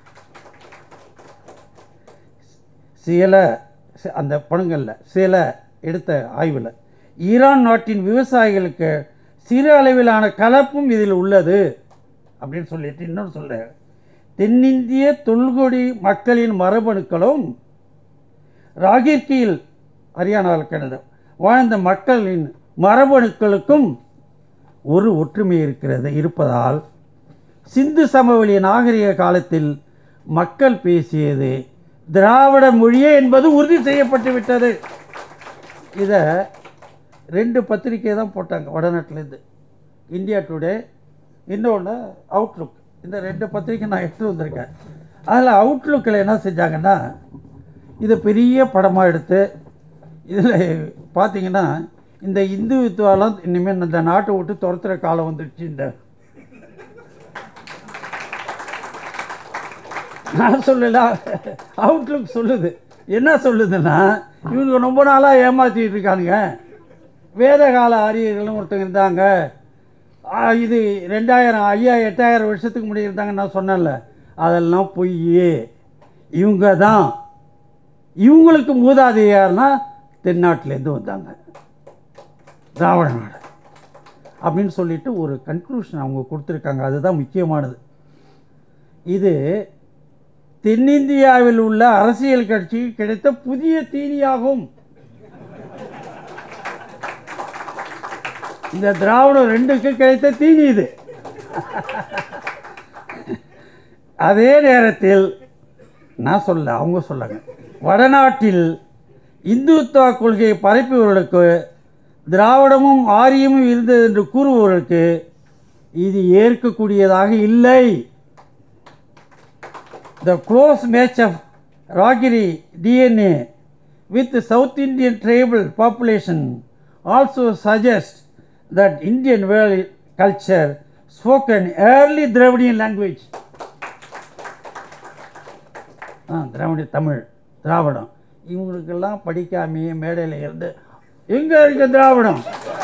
சில சி- அந்த படங்களில் சில எடுத்த ஆய்வில் ஈரான் நாட்டின் விவசாயிகளுக்கு சிறு அளவிலான கலப்பும் இதில் உள்ளது அப்படின்னு சொல்லிட்டு இன்னொன்று சொல்ல தென்னிந்திய தொல்குடி மக்களின் மரபணுக்களும் ராகிர்கியில் ஹரியானாவில் கிடந்த வாழ்ந்த மக்களின் மரபணுக்களுக்கும் ஒரு ஒற்றுமை இருக்கிறது இருப்பதால் சிந்து சமவெளி நாகரிக காலத்தில் மக்கள் பேசியது திராவிட மொழியே என்பது உறுதி செய்யப்பட்டு விட்டது இதை ரெண்டு பத்திரிக்கை தான் போட்டாங்க வடநாட்டிலேருந்து இந்தியா டுடே இன்னொன்று அவுட்லுக் இந்த ரெண்டு பத்திரிக்கை நான் எடுத்து வந்திருக்கேன் அதில் அவுட்லுக்கில் என்ன செஞ்சாங்கன்னா இதை பெரிய படமாக எடுத்து இதில் பார்த்தீங்கன்னா இந்த இந்துத்துவெல்லாம் இனிமேல் இந்த நாட்டை விட்டு துரத்துற காலம் வந்துடுச்சு இந்த நான் சொல்லல அவுட்லுக் சொல்லுது என்ன சொல்லுதுன்னா இவங்க ரொம்ப நாளாக ஏமாற்றிட்டு இருக்கானுங்க வேத கால ஆரியர்களும் ஒருத்தங்க இருந்தாங்க ஆ, இது ரெண்டாயிரம் ஐயா எட்டாயிரம் வருஷத்துக்கு முன்னாடி இருந்தாங்கன்னு நான் சொன்னேன்ல அதெல்லாம் பொய் இவங்க தான் இவங்களுக்கு மூதாதையார்னா தென்னாட்டிலேருந்து வந்தாங்க திராவிட நாடு அப்படின்னு சொல்லிட்டு ஒரு கன்க்ளூஷன் அவங்க கொடுத்துருக்காங்க அதுதான் முக்கியமானது இது தென்னிந்தியாவில் உள்ள அரசியல் கட்சிக்கு கிடைத்த புதிய தீனியாகும் இந்த திராவிடம் ரெண்டுக்கு கிடைத்த தீனி இது அதே நேரத்தில் நான் சொல்ல அவங்க சொல்லாங்க வடநாட்டில் இந்துத்துவ கொள்கையை பரப்பியவர்களுக்கு திராவிடமும் ஆரியமும் இருந்தது என்று கூறுபவர்களுக்கு இது ஏற்கக்கூடியதாக இல்லை The close match of Ragiri DNA with the South Indian tribal population also suggests that Indian world culture spoken early Dravidian language ஆ திராவிட தமிழ் திராவிடம் இவங்களுக்கெல்லாம் படிக்காமையே மேடையில் இருந்து எங்கே இருக்க திராவிடம்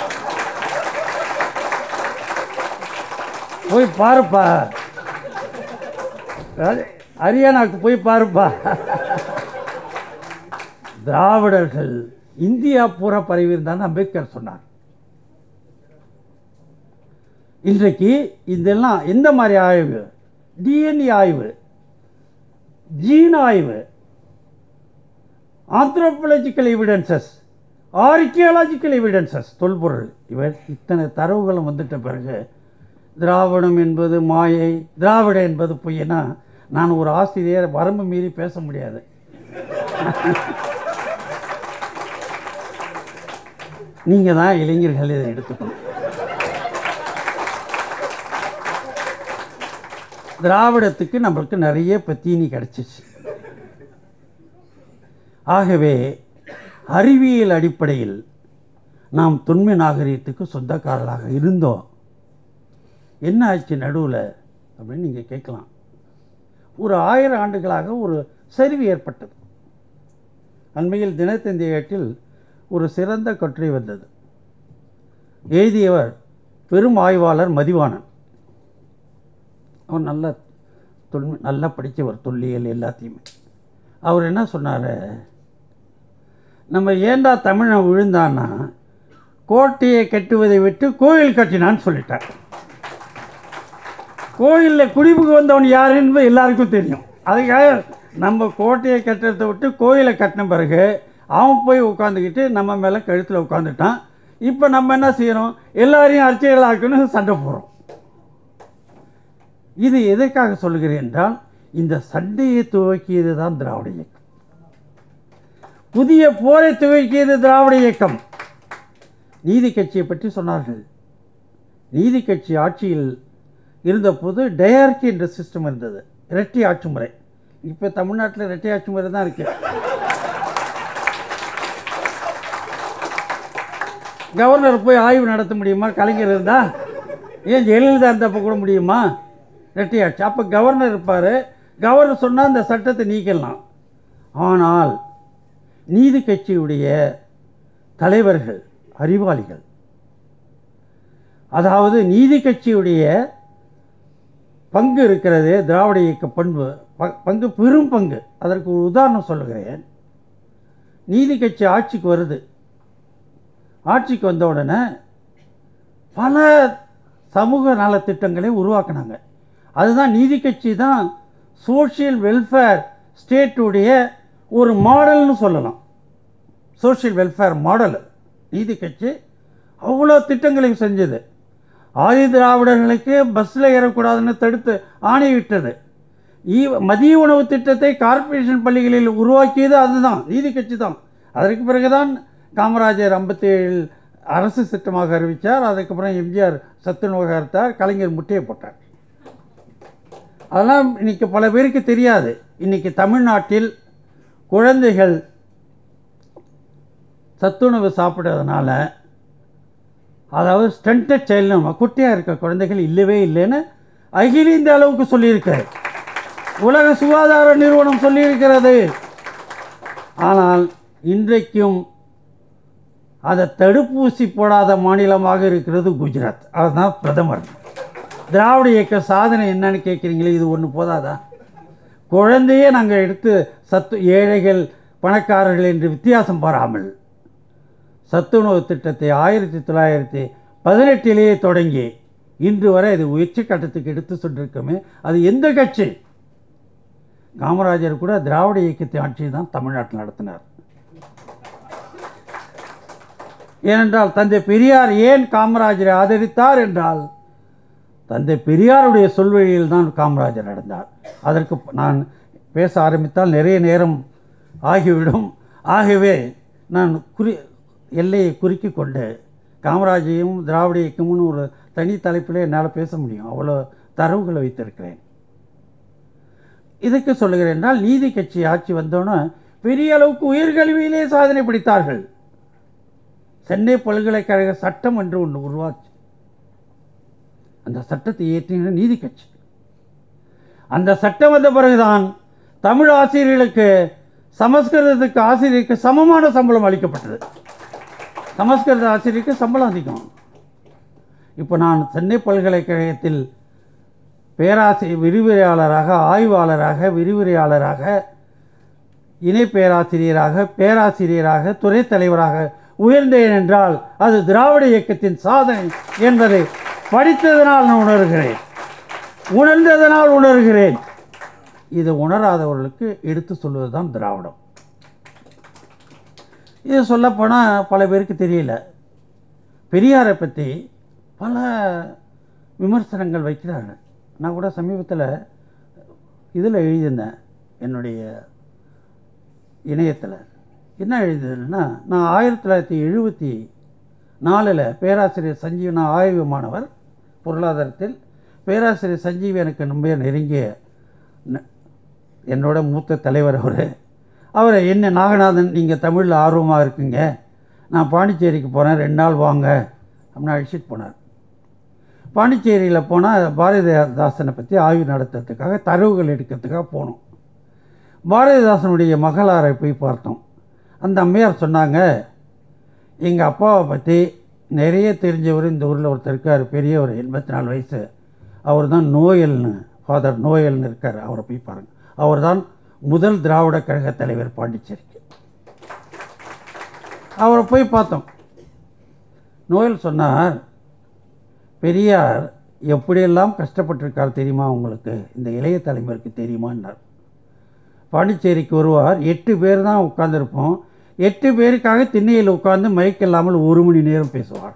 போய் பாருப்பா அது- ஹரியானாவுக்கு போய் பாருப்பா திராவிடர்கள் இந்தியா பூரா பரவி இருந்தான்னு அம்பேத்கர் சொன்னார் இன்றைக்கு இதெல்லாம் எந்த மாதிரி ஆய்வு டிஎன்ஏ ஆய்வு ஜீன் ஆய்வு ஆந்த்ரோபலஜிக்கல் எவிடன்சஸ் ஆர்கியாலஜிக்கல் எவிடன்சஸ் தொல்பொருள் இவர் இத்தனை தரவுகளும் வந்துட்ட பிறகு திராவிடம் என்பது மாயை திராவிட என்பது பொய்யனா நான் ஒரு ஆசிரியர் வரம்பு மீறி பேச முடியாது நீங்கள் தான் இளைஞர்கள் இதை எடுத்துக்கணும் திராவிடத்துக்கு நம்மளுக்கு நிறைய இப்போ தீனி கிடச்சிச்சு ஆகவே அறிவியல் அடிப்படையில் நாம் தொன்மை நாகரிகத்துக்கு சொந்தக்காரர்களாக இருந்தோம் என்ன ஆச்சு நடுவில் அப்படின்னு நீங்கள் கேட்கலாம் ஒரு ஆயிரம் ஆண்டுகளாக ஒரு சரிவு ஏற்பட்டது அண்மையில் தினத்தந்தி ஏட்டில் ஒரு சிறந்த கட்டுரை வந்தது எழுதியவர் பெரும் ஆய்வாளர் மதிவாணன் அவர் நல்ல தொன்மை நல்லா படித்தவர் தொல்லியல் எல்லாத்தையுமே அவர் என்ன சொன்னார் நம்ம ஏண்டா தமிழன் விழுந்தான்னா கோட்டையை கட்டுவதை விட்டு கோயில் கட்டினான்னு சொல்லிட்டார் கோயிலில் குடிப்புக்கு வந்தவன் யார் என்பது எல்லாருக்கும் தெரியும் அதுக்காக நம்ம கோட்டையை கட்டுறதை விட்டு கோயிலை கட்டின பிறகு அவன் போய் உட்காந்துக்கிட்டு நம்ம மேலே கழுத்தில் உட்காந்துட்டான் இப்போ நம்ம என்ன செய்கிறோம் எல்லாரையும் அர்ச்சைகளாக்கணும் சண்டை போடுறோம் இது எதற்காக சொல்கிறேன் என்றால் இந்த சண்டையை துவக்கியது தான் திராவிட இயக்கம் புதிய போரை துவக்கியது திராவிட இயக்கம் நீதி கட்சியை பற்றி சொன்னார்கள் நீதி கட்சி ஆட்சியில் இருந்தபோது டயார்கி என்ற சிஸ்டம் இருந்தது இரட்டை ஆட்சி முறை இப்போ தமிழ்நாட்டில் இரட்டை ஆட்சி முறை தான் இருக்கு கவர்னர் போய் ஆய்வு நடத்த முடியுமா கலைஞர் இருந்தா ஏன் ஜெயலலிதா இருந்தப்போ கூட முடியுமா இரட்டை ஆட்சி அப்போ கவர்னர் இருப்பார் கவர்னர் சொன்னால் அந்த சட்டத்தை நீக்கலாம் ஆனால் நீதி கட்சியுடைய தலைவர்கள் அறிவாளிகள் அதாவது நீதி கட்சியுடைய பங்கு இருக்கிறது திராவிட இயக்க பண்பு ப- பங்கு பெரும் பங்கு அதற்கு ஒரு உதாரணம் சொல்லுகிறேன் நீதி கட்சி ஆட்சிக்கு வருது ஆட்சிக்கு வந்த உடனே பல சமூக நலத்திட்டங்களை உருவாக்குனாங்க அதுதான் நீதி கட்சி தான் சோஷியல் வெல்ஃபேர் ஸ்டேட்டுடைய ஒரு மாடல்னு சொல்லலாம் சோஷியல் வெல்ஃபேர் மாடல் நீதி கட்சி அவ்வளோ திட்டங்களையும் செஞ்சது ஆதி திராவிடர்களுக்கு பஸ்ஸில் ஏறக்கூடாதுன்னு தடுத்து ஆணையிட்டது ஈ- மதிய உணவு திட்டத்தை கார்ப்பரேஷன் பள்ளிகளில் உருவாக்கியது அதுதான் நீதி கட்சி தான் அதற்கு பிறகுதான் காமராஜர் ஐம்பத்தேழு அரசு திட்டமாக அறிவித்தார் அதுக்கப்புறம் எம்ஜிஆர் சத்துணவாக அறுத்தார் கலைஞர் முட்டையை போட்டார் அதெல்லாம் இன்னைக்கு பல பேருக்கு தெரியாது இன்னைக்கு தமிழ்நாட்டில் குழந்தைகள் சத்துணவு சாப்பிட்றதுனால அதாவது ஸ்டண்டட் சைல்டு நம்ம குட்டியாக இருக்க குழந்தைகள் இல்லவே இல்லைன்னு அகில இந்த அளவுக்கு சொல்லியிருக்காரு உலக சுகாதார நிறுவனம் சொல்லியிருக்கிறது ஆனால் இன்றைக்கும் அதை தடுப்பூசி போடாத மாநிலமாக இருக்கிறது குஜராத் அதுதான் பிரதமர் திராவிட இயக்க சாதனை என்னன்னு கேட்குறீங்களே இது ஒன்று போதாதா குழந்தையே நாங்கள் எடுத்து சத்து ஏழைகள் பணக்காரர்கள் என்று வித்தியாசம் பாராமல் சத்துணவு திட்டத்தை ஆயிரத்தி தொள்ளாயிரத்தி பதினெட்டிலேயே தொடங்கி இன்று வரை அது உச்சக்கட்டத்துக்கு எடுத்து சென்றிருக்கோமே அது எந்த கட்சி காமராஜர் கூட திராவிட இயக்கத்தை ஆட்சி தான் தமிழ்நாட்டில் நடத்தினார் ஏனென்றால் தந்தை பெரியார் ஏன் காமராஜரை ஆதரித்தார் என்றால் தந்தை பெரியாருடைய சொல்வழியில் தான் காமராஜர் நடந்தார் அதற்கு நான் பேச ஆரம்பித்தால் நிறைய நேரம் ஆகிவிடும் ஆகவே நான் குறி எல்லையை குறுக்கி கொண்டு காமராஜையும் திராவிட இயக்கமும் ஒரு தனி தலைப்பில் என்னால் பேச முடியும் அவ்வளோ தரவுகளை வைத்திருக்கிறேன் இதுக்கு சொல்லுகிறேன் என்றால் நீதி கட்சி ஆட்சி வந்தோன்னே பெரிய அளவுக்கு உயர்கல்வியிலே சாதனை படித்தார்கள் சென்னை பல்கலைக்கழக சட்டம் என்று ஒன்று உருவாச்சு அந்த சட்டத்தை இயற்றின நீதி கட்சி அந்த சட்டம் வந்த பிறகுதான் தமிழ் ஆசிரியர்களுக்கு சமஸ்கிருதத்துக்கு ஆசிரியருக்கு சமமான சம்பளம் அளிக்கப்பட்டது சமஸ்கிருத ஆசிரியருக்கு சம்பளம் அதிகம் இப்போ நான் சென்னை பல்கலைக்கழகத்தில் பேராசிரியர் விரிவுரையாளராக ஆய்வாளராக விரிவுரையாளராக இணை பேராசிரியராக பேராசிரியராக துறைத் தலைவராக உயர்ந்தேன் என்றால் அது திராவிட இயக்கத்தின் சாதனை என்பதை படித்ததனால் நான் உணர்கிறேன் உணர்ந்ததனால் உணர்கிறேன் இது உணராதவர்களுக்கு எடுத்து சொல்வது தான் திராவிடம் இது சொல்லப்போனால் பல பேருக்கு தெரியல பெரியாரை பற்றி பல விமர்சனங்கள் வைக்கிறாங்க நான் கூட சமீபத்தில் இதில் எழுதியிருந்தேன் என்னுடைய இணையத்தில் என்ன எழுதுன்னா நான் ஆயிரத்தி தொள்ளாயிரத்தி எழுபத்தி நாலில் பேராசிரியர் சஞ்சீவ் நான் ஆய்வு மாணவர் பொருளாதாரத்தில் பேராசிரியர் சஞ்சீவ் எனக்கு ரொம்ப நெருங்கிய ந- என்னோட மூத்த தலைவர் அவர் அவரை என்ன நாகநாதன் நீங்கள் தமிழில் ஆர்வமாக இருக்கீங்க நான் பாண்டிச்சேரிக்கு போனேன் ரெண்டு நாள் வாங்க அப்படின்னு அழைச்சிட்டு போனார் பாண்டிச்சேரியில் போனால் பாரதிதாசனை பற்றி ஆய்வு நடத்துறதுக்காக தரவுகள் எடுக்கிறதுக்காக போனோம் பாரதிதாசனுடைய மகளாரை போய் பார்த்தோம் அந்த அம்மையார் சொன்னாங்க எங்கள் அப்பாவை பற்றி நிறைய தெரிஞ்சவர் இந்த ஊரில் ஒருத்தர் இருக்கார் பெரியவர் எண்பத்தி நாலு வயசு அவர் தான் நோயல்னு ஃபாதர் நோயல்னு இருக்கார் அவரை போய் பாருங்கள் அவர் தான் முதல் திராவிட கழக தலைவர் பாண்டிச்சேரிக்கு அவரை போய் பார்த்தோம் நோயல் சொன்னார் பெரியார் எப்படியெல்லாம் கஷ்டப்பட்டிருக்கார் தெரியுமா உங்களுக்கு இந்த இளைய தலைமுறைக்கு தெரியுமான்னார் பாண்டிச்சேரிக்கு வருவார் எட்டு பேர் தான் உட்கார்ந்திருப்போம் எட்டு பேருக்காக திண்ணையில் உட்கார்ந்து மைக் இல்லாமல் ஒரு மணி நேரம் பேசுவார்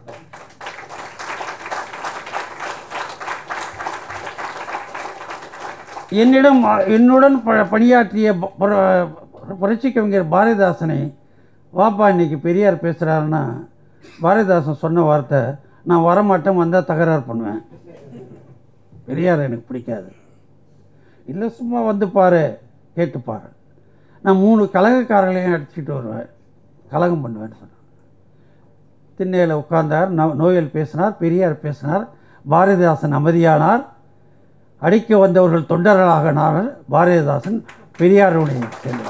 என்னிடம் என்னுடன் ப பணியாற்றிய ப- புர- புரட்சி கவிஞர் பாரதிதாசனை வாப்பா இன்னைக்கு பெரியார் பேசுகிறாருன்னா பாரதிதாசன் சொன்ன வார்த்தை நான் வரமாட்டேன் வந்தால் தகராறு பண்ணுவேன் பெரியார் எனக்கு பிடிக்காது இல்லை சும்மா வந்து பாரு கேட்டு பாரு நான் மூணு கலகக்காரர்களையும் அடிச்சுட்டு வருவேன் கலகம் பண்ணுவேன்னு சொன்னேன் திண்ணையில் உட்கார்ந்தார் நோ- நோயல் பேசினார் பெரியார் பேசினார் பாரதிதாசன் அமைதியானார் அடிக்க வந்தவர்கள் தொண்டர்களாகினார்கள் பாரதிதாசன் பெரியாருடைய சேர்ந்தார்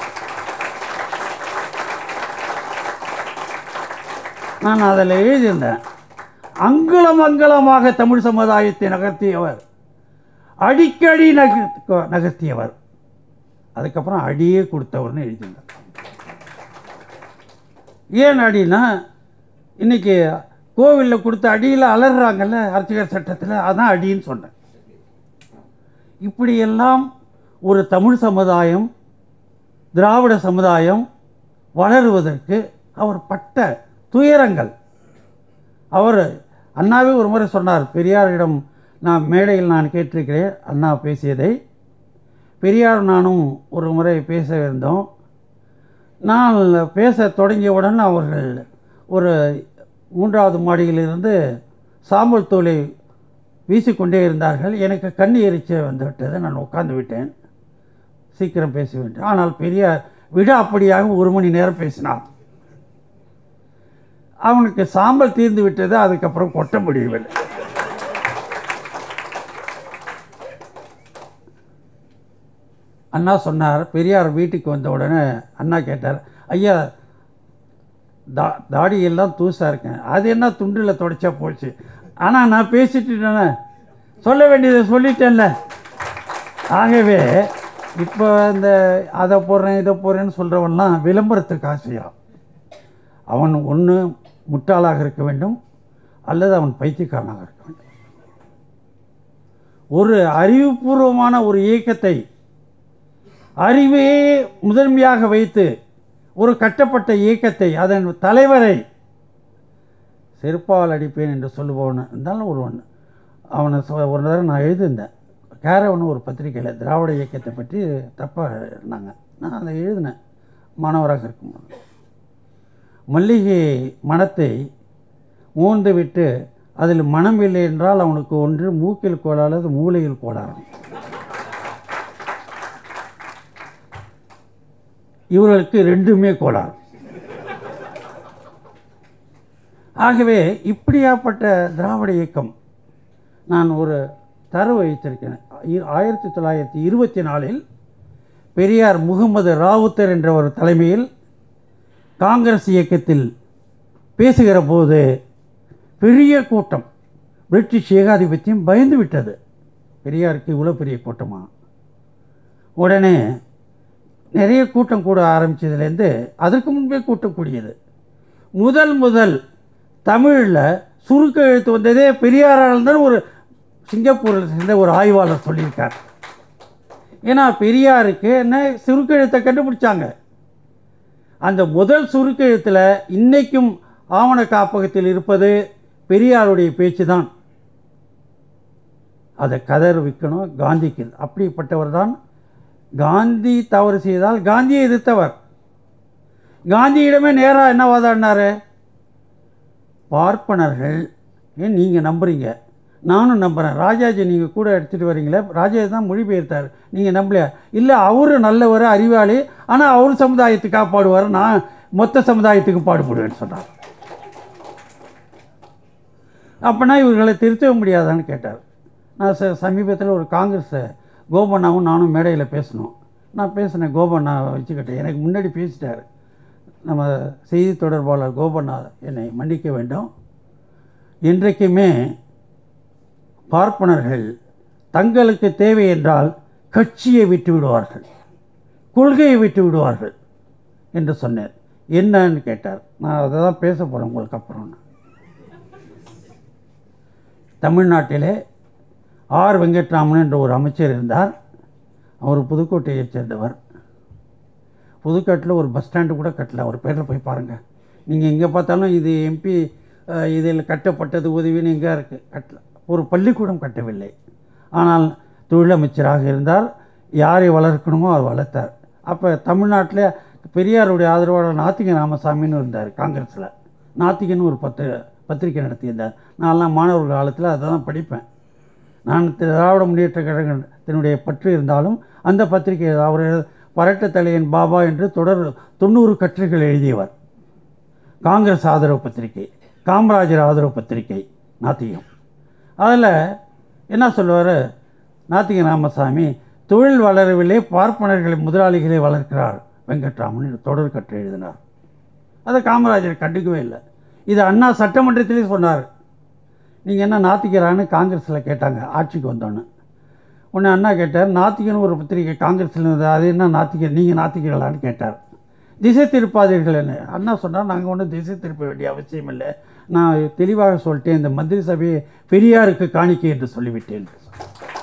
நான் அதில் எழுதியிருந்தேன் அங்குலம் அங்குலமாக தமிழ் சமுதாயத்தை நகர்த்தியவர் அடிக்கடி நகர்த்த நகர்த்தியவர் அதுக்கப்புறம் அடியே கொடுத்தவர்னு எழுதியிருந்தார் ஏன் அடின்னா இன்னைக்கு கோவிலில் கொடுத்த அடியில் அலறாங்கல்ல அர்ச்சகர் சட்டத்தில் அதான் அடின்னு சொன்னேன் இப்படியெல்லாம் ஒரு தமிழ் சமுதாயம் திராவிட சமுதாயம் வளருவதற்கு அவர் பட்ட துயரங்கள் அவர் அண்ணாவே ஒரு முறை சொன்னார் பெரியாரிடம் நான் மேடையில் நான் கேட்டிருக்கிறேன் அண்ணா பேசியதை பெரியார் நானும் ஒரு முறை பேச இருந்தோம் நான் பேச தொடங்கியவுடன் அவர்கள் ஒரு மூன்றாவது மாடியிலிருந்து சாம்பல் தூளை வீசிக்கொண்டே இருந்தார்கள் எனக்கு கண் எரிச்சல் வந்துவிட்டது நான் உட்கார்ந்து விட்டேன் சீக்கிரம் பேச வேண்டும் ஆனால் பெரியார் விட அப்படியாக ஒரு மணி நேரம் பேசினார் அவனுக்கு சாம்பல் தீர்ந்து விட்டது அதுக்கப்புறம் கொட்ட முடியவில்லை அண்ணா சொன்னார் பெரியார் வீட்டுக்கு வந்த உடனே அண்ணா கேட்டார் ஐயா தா தாடியெல்லாம் தூசாக இருக்கேன் அது என்ன துண்டில் தொடச்சா போச்சு ஆனால் நான் பேசிட்டுட்டேனே சொல்ல வேண்டியதை சொல்லிட்டேன்ல ஆகவே இப்போ இந்த அதை போடுறேன் இதை போடுறேன்னு சொல்கிறவன்லாம் விளம்பரத்துக்கு ஆசையா அவன் ஒன்று முட்டாளாக இருக்க வேண்டும் அல்லது அவன் பைத்தியக்காரனாக இருக்க வேண்டும் ஒரு அறிவுபூர்வமான ஒரு இயக்கத்தை அறிவையே முதன்மையாக வைத்து ஒரு கட்டப்பட்ட இயக்கத்தை அதன் தலைவரை செருப்பால் அடிப்பேன் என்று சொல்லுபவன் இருந்தாலும் ஒருவன் அவனை சொ ஒரு தடவை நான் எழுதியிருந்தேன் கேரவன் ஒரு பத்திரிக்கையில் திராவிட இயக்கத்தை பற்றி தப்பாக இருந்தாங்க நான் அதை எழுதினேன் மாணவராக இருக்கும்போது மல்லிகை மனத்தை மூந்து விட்டு அதில் மனம் இல்லை என்றால் அவனுக்கு ஒன்று மூக்கில் கோளாறு அல்லது மூளையில் கோளாறு இவர்களுக்கு ரெண்டுமே கோளாறு ஆகவே இப்படியாப்பட்ட திராவிட இயக்கம் நான் ஒரு தரவு வைத்திருக்கிறேன் இ- ஆயிரத்தி தொள்ளாயிரத்தி இருபத்தி நாலில் பெரியார் முகமது ராவுத்தர் என்ற ஒரு தலைமையில் காங்கிரஸ் இயக்கத்தில் பேசுகிற போது பெரிய கூட்டம் பிரிட்டிஷ் ஏகாதிபத்தியம் பயந்து விட்டது பெரியாருக்கு இவ்வளோ பெரிய கூட்டமா உடனே நிறைய கூட்டம் கூட ஆரம்பித்ததுலேருந்து அதற்கு முன்பே கூட்டம் கூடியது முதல் முதல் தமிழில் சுருக்க எழுத்து வந்ததே பெரியாரால் தான் ஒரு சிங்கப்பூரில் சேர்ந்த ஒரு ஆய்வாளர் சொல்லியிருக்கார் ஏன்னா பெரியாருக்கு என்ன சுருக்க எழுத்தை கண்டுபிடிச்சாங்க அந்த முதல் சுருக்க எழுத்தில் இன்னைக்கும் ஆவண காப்பகத்தில் இருப்பது பெரியாருடைய பேச்சு தான் அதை கதர் விற்கணும் காந்திக்கு அப்படிப்பட்டவர் தான் காந்தி தவறு செய்தால் காந்தியை எதிர்த்தவர் காந்தியிடமே நேராக என்ன வாதாடினாரு பார்ப்பனர்கள் ஏன் நீங்கள் நம்புறீங்க நானும் நம்புகிறேன் ராஜாஜி நீங்கள் கூட எடுத்துகிட்டு வரீங்களே ராஜாஜி தான் மொழிபெயர்த்தார் நீங்கள் நம்பலையா இல்லை அவரு நல்லவர் அறிவாளி ஆனால் அவர் சமுதாயத்துக்கு காப்பாடுவார் நான் மொத்த சமுதாயத்துக்கு பாடுபடுவேன்னு சொன்னார் அப்போனா இவர்களை திருத்தவே முடியாதான்னு கேட்டார் நான் ச சமீபத்தில் ஒரு காங்கிரஸ் கோபண்ணாவும் நானும் மேடையில் பேசணும் நான் பேசினேன் கோபண்ணா வச்சுக்கிட்டேன் எனக்கு முன்னாடி பேசிட்டார் நம்ம செய்தி தொடர்பாளர் கோபண்ணா என்னை மன்னிக்க வேண்டும் இன்றைக்குமே பார்ப்பனர்கள் தங்களுக்கு தேவை என்றால் கட்சியை விட்டு விடுவார்கள் கொள்கையை விட்டு விடுவார்கள் என்று சொன்னேன் என்னன்னு கேட்டார் நான் அதை தான் பேச போகிறேன் உங்களுக்கு அப்புறம் தமிழ்நாட்டிலே ஆர் வெங்கட்ராமன் என்ற ஒரு அமைச்சர் இருந்தார் அவர் புதுக்கோட்டையைச் சேர்ந்தவர் புதுக்கோட்டையில் ஒரு பஸ் ஸ்டாண்டு கூட கட்டல அவர் பேரில் போய் பாருங்கள் நீங்கள் எங்கே பார்த்தாலும் இது எம்பி இதில் கட்டப்பட்டது உதவின்னு எங்கே இருக்குது கட்டல ஒரு பள்ளிக்கூடம் கட்டவில்லை ஆனால் தொழிலமைச்சராக இருந்தார் யாரை வளர்க்கணுமோ அவர் வளர்த்தார் அப்போ தமிழ்நாட்டில் பெரியாருடைய ஆதரவாளர் நாத்திக ராமசாமின்னு இருந்தார் காங்கிரஸில் நாத்திகன்னு ஒரு பத்து பத்திரிக்கை நடத்தியிருந்தார் நான்லாம் மாணவர்கள் காலத்தில் அதை தான் படிப்பேன் நான் திராவிட முன்னேற்ற கழகத்தினுடைய பற்று இருந்தாலும் அந்த பத்திரிகை அவர் பரட்ட தலையன் பாபா என்று தொடர் தொண்ணூறு கட்டுரைகள் எழுதியவர் காங்கிரஸ் ஆதரவு பத்திரிகை காமராஜர் ஆதரவு பத்திரிகை நாத்திகம் அதில் என்ன சொல்லுவார் நாத்திக ராமசாமி தொழில் வளரவில்லை பார்ப்பனர்களை முதலாளிகளை வளர்க்கிறார் வெங்கட்ராமன் என்று தொடர் கட்டுரை எழுதினார் அதை காமராஜர் கண்டுக்கவே இல்லை இது அண்ணா சட்டமன்றத்திலே சொன்னார் நீங்கள் என்ன நாத்திகரான்னு காங்கிரஸில் கேட்டாங்க ஆட்சிக்கு வந்தோன்னு உடனே அண்ணா கேட்டார் நாத்திகன்னு ஒரு பத்திரிகை காங்கிரஸில் இருந்தது அது என்ன நாத்திகர் நீங்கள் நாத்திகர்களான்னு கேட்டார் திசை திருப்பாதீர்கள் என்ன அண்ணா சொன்னார் நாங்கள் ஒன்றும் திசை திருப்ப வேண்டிய அவசியம் இல்லை நான் தெளிவாக சொல்லிட்டேன் இந்த மந்திரி சபையை பெரியாருக்கு காணிக்கை என்று சொல்லிவிட்டேன் என்று சொன்னார்.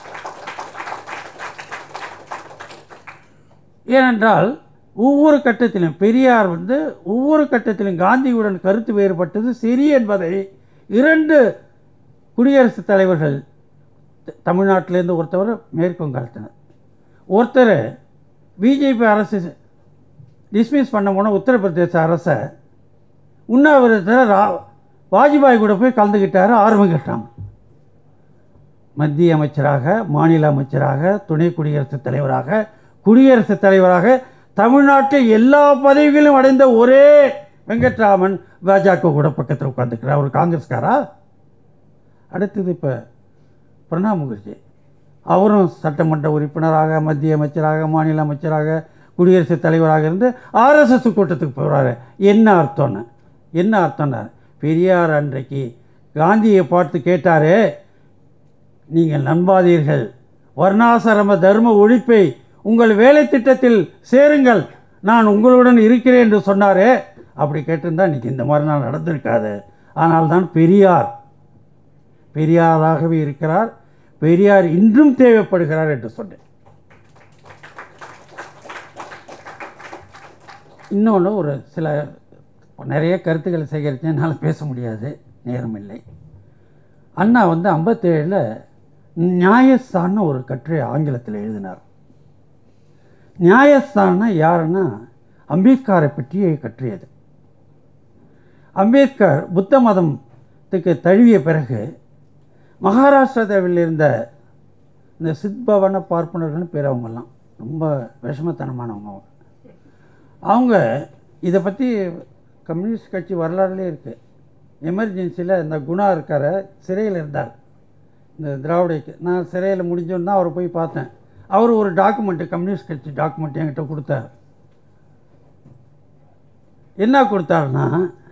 ஏனென்றால் ஒவ்வொரு கட்டத்திலும் பெரியார் வந்து ஒவ்வொரு கட்டத்திலும் காந்தியுடன் கருத்து வேறுபட்டது சரி என்பதை இரண்டு குடியரசுத் தலைவர்கள் த- தமிழ்நாட்டிலேருந்து ஒருத்தவர் மேற்கொங்காலத்தினர் ஒருத்தர் பிஜேபி அரசு டிஸ்மிஸ் பண்ண போன உத்தரப்பிரதேச அரசை உண்ணாவிரதத்தில் ரா வாஜ்பாய் கூட போய் கலந்துக்கிட்டார் ஆர் வெங்கட்ராமன் மத்திய அமைச்சராக மாநில அமைச்சராக துணை குடியரசுத் தலைவராக குடியரசுத் தலைவராக தமிழ்நாட்டில் எல்லா பதவிகளும் அடைந்த ஒரே வெங்கட்ராமன் பாஜக கூட பக்கத்தில் உட்காந்துக்கிறார் அவர் காங்கிரஸ்காரா அடுத்தது இப்போ பிரணாப் முகர்ஜி அவரும் சட்டமன்ற உறுப்பினராக மத்திய அமைச்சராக மாநில அமைச்சராக குடியரசுத் தலைவராக இருந்து ஆர்எஸ்எஸ் கூட்டத்துக்கு போகிறாரு என்ன அர்த்தம்னு என்ன அர்த்தம்னா பெரியார் அன்றைக்கு காந்தியை பார்த்து கேட்டாரே நீங்கள் நம்பாதீர்கள் வர்ணாசிரம தர்ம ஒழிப்பை உங்கள் வேலை திட்டத்தில் சேருங்கள் நான் உங்களுடன் இருக்கிறேன் என்று சொன்னாரே அப்படி கேட்டிருந்தா இன்னைக்கு இந்த மாதிரி நான் நடந்திருக்காது ஆனால் தான் பெரியார் பெரியாராகவே இருக்கிறார் பெரியார் இன்றும் தேவைப்படுகிறார் என்று சொன்னேன் இன்னொன்று ஒரு சில நிறைய கருத்துக்களை சேகரித்து என்னால் பேச முடியாது நேரம் இல்லை அண்ணா வந்து ஐம்பத்தேழில் நியாயஸ்தான்னு ஒரு கட்டுரை ஆங்கிலத்தில் எழுதினார் நியாயஸ்தான்னா யாருன்னா அம்பேத்கரை பற்றிய கட்டுரையது அம்பேத்கர் புத்த மதத்துக்கு தழுவிய பிறகு மகாராஷ்டிராவில் இருந்த இந்த சித்பவன பார்ப்பனர்கள்னு பேர் அவங்கெல்லாம் ரொம்ப விஷமத்தனமானவங்க அவங்க அவங்க இதை பற்றி கம்யூனிஸ்ட் கட்சி வரலாறுலே இருக்குது எமர்ஜென்சியில் இந்த குணா இருக்கார சிறையில் இருந்தார் இந்த திராவிட இயக்க- நான் சிறையில் முடிஞ்சோன்னு தான் அவரை போய் பார்த்தேன் அவர் ஒரு டாக்குமெண்ட்டு கம்யூனிஸ்ட் கட்சி டாக்குமெண்ட் என்கிட்ட கொடுத்தார் என்ன கொடுத்தாருன்னா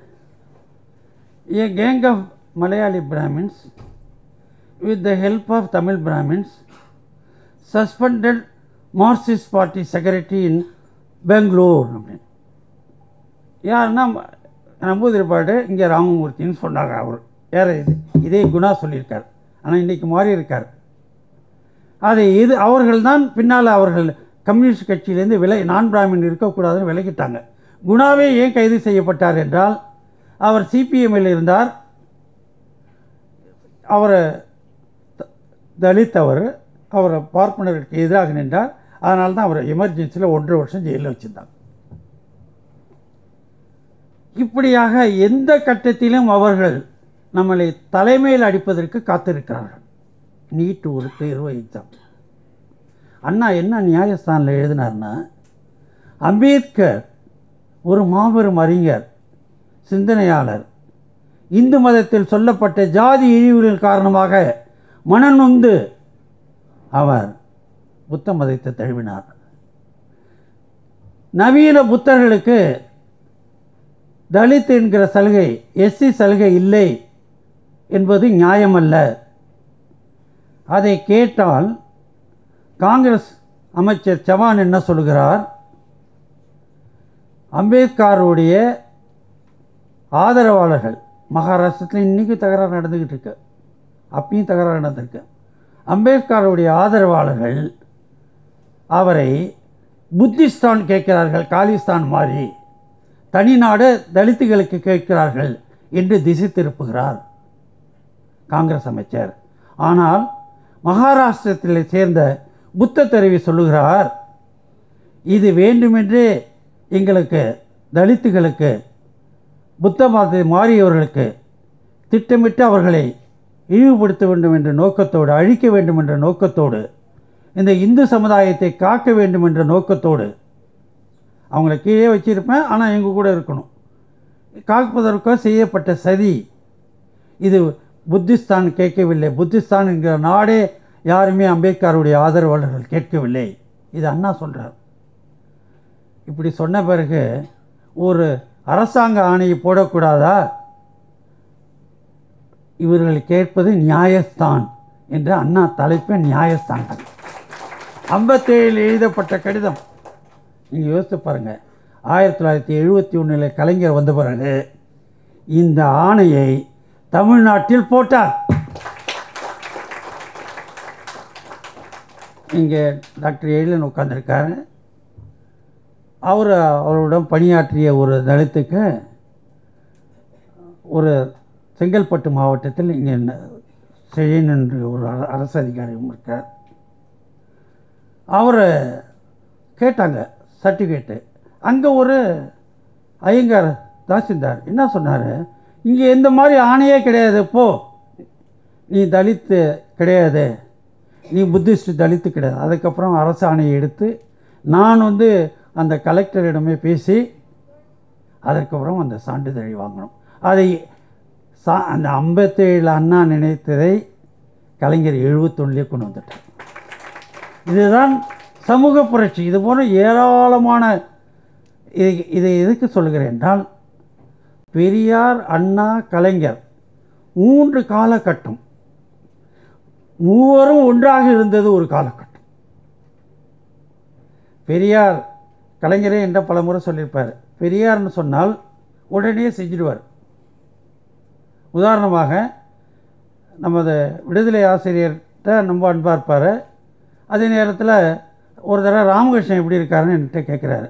a gang of Malayali Brahmins with the help of Tamil Brahmins suspended Marxist Party secretary in Bangalore அப்படின்னு யாருன்னா நம்பூதிரிப்பாடு இங்கே ராமமூர்த்தின்னு சொன்னாங்க அவர் வேற இது இதே குணா சொல்லியிருக்கார் ஆனால் இன்றைக்கி மாறி இருக்கார் அதை இது அவர்கள் தான் பின்னால் அவர்கள் கம்யூனிஸ்ட் கட்சியிலேருந்து விலை நான் பிராமின் இருக்கக்கூடாதுன்னு விலகிட்டாங்க குணாவே ஏன் கைது செய்யப்பட்டார் என்றால் அவர் சிபிஎம்மில் இருந்தார் அவர் த- தலித் அவர் அவர் பார்ப்பனருக்கு எதிராக நின்றார் அதனால தான் அவரை எமர்ஜென்சியில் ஒன்றரை வருஷம் ஜெயிலில் வச்சுருந்தாங்க இப்படியாக எந்த கட்டத்திலும் அவர்கள் நம்மளை தலைமையில் அடிப்பதற்கு காத்திருக்கிறார்கள் நீட் ஒரு தேர்வு எக்ஸாம் அண்ணா என்ன நியாயஸ்தானில் எழுதினார்னா அம்பேத்கர் ஒரு மாபெரும் அறிஞர் சிந்தனையாளர் இந்து மதத்தில் சொல்லப்பட்ட ஜாதி இழிவுகளின் காரணமாக மனநொந்து அவர் புத்த மதத்தை தழுவினார் நவீன புத்தர்களுக்கு தலித் என்கிற சலுகை எஸ்சி சலுகை இல்லை என்பது நியாயமல்ல அதை கேட்டால் காங்கிரஸ் அமைச்சர் சவான் என்ன சொல்கிறார் அம்பேத்கருடைய ஆதரவாளர்கள் மகாராஷ்டிரத்தில் இன்றைக்கும் தகராறு நடந்துக்கிட்டு இருக்கு அப்பயும் தகராறு நடந்திருக்கு அம்பேத்கருடைய ஆதரவாளர்கள் அவரை புத்திஸ்தான் கேட்கிறார்கள் காலிஸ்தான் மாதிரி தனிநாடு தலித்துகளுக்கு கேட்கிறார்கள் என்று திசை திருப்புகிறார் காங்கிரஸ் அமைச்சர் ஆனால் மகாராஷ்டிரத்தில் சேர்ந்த புத்த தெரிவி சொல்லுகிறார் இது வேண்டுமென்றே எங்களுக்கு தலித்துகளுக்கு புத்த மதத்தை மாறியவர்களுக்கு திட்டமிட்டு அவர்களை இழிவுபடுத்த வேண்டும் என்ற நோக்கத்தோடு அழிக்க வேண்டும் என்ற நோக்கத்தோடு இந்த இந்து சமுதாயத்தை காக்க வேண்டும் என்ற நோக்கத்தோடு அவங்கள கீழே வச்சிருப்பேன் ஆனால் எங்கள் கூட இருக்கணும் காப்பதற்கோ செய்யப்பட்ட சதி இது புத்திஸ்தான் கேட்கவில்லை புத்திஸ்தான் என்கிற நாடே யாருமே அம்பேத்கருடைய ஆதரவாளர்கள் கேட்கவில்லை இது அண்ணா சொல்கிறார் இப்படி சொன்ன பிறகு ஒரு அரசாங்க ஆணையை போடக்கூடாதா இவர்கள் கேட்பது நியாயஸ்தான் என்ற அண்ணா தலைப்பு நியாயஸ்தான் ஐம்பத்தேழில் எழுதப்பட்ட கடிதம் நீங்கள் யோசித்து பாருங்கள் ஆயிரத்தி தொள்ளாயிரத்தி எழுபத்தி ஒன்றில் கலைஞர் வந்த பிறகு இந்த ஆணையை தமிழ்நாட்டில் போட்டார் இங்கே டாக்டர் எழிலன் உட்காந்துருக்காரு அவர் அவருடன் பணியாற்றிய ஒரு தலித்துக்கு ஒரு செங்கல்பட்டு மாவட்டத்தில் இங்கே செழியன் என்று ஒரு அர- அரசு அதிகாரியும் இருக்கார் அவர் கேட்டாங்க சர்டிஃபிகேட்டு அங்கே ஒரு ஐயங்கார் தாசில்தார் என்ன சொன்னார் இங்கே எந்த மாதிரி ஆணையே கிடையாது போ நீ தலித்து கிடையாது நீ புத்திஸ்ட் தலித்து கிடையாது அதுக்கப்புறம் அரசு ஆணையை எடுத்து நான் வந்து அந்த கலெக்டரிடமே பேசி அதற்கப்புறம் அந்த சான்றிதழை வாங்கணும் அதை சா அந்த ஐம்பத்தேழு அண்ணா நினைத்ததை கலைஞர் எழுபத்தொன்னுலேயே கொண்டு வந்துட்டார் இதுதான் சமூக புரட்சி இது போன்ற ஏராளமான இதை இதை எதுக்கு சொல்கிறேன் என்றால் பெரியார் அண்ணா கலைஞர் மூன்று காலகட்டம் மூவரும் ஒன்றாக இருந்தது ஒரு காலகட்டம் பெரியார் கலைஞரே என்ற பல முறை சொல்லியிருப்பார் பெரியார்னு சொன்னால் உடனே செஞ்சிடுவார் உதாரணமாக நமது விடுதலை ஆசிரியர்கிட்ட ரொம்ப அன்பாக இருப்பார் அதே நேரத்தில் ஒரு தடவை ராமகிருஷ்ணன் எப்படி இருக்காருன்னு என்கிட்ட கேட்குறாரு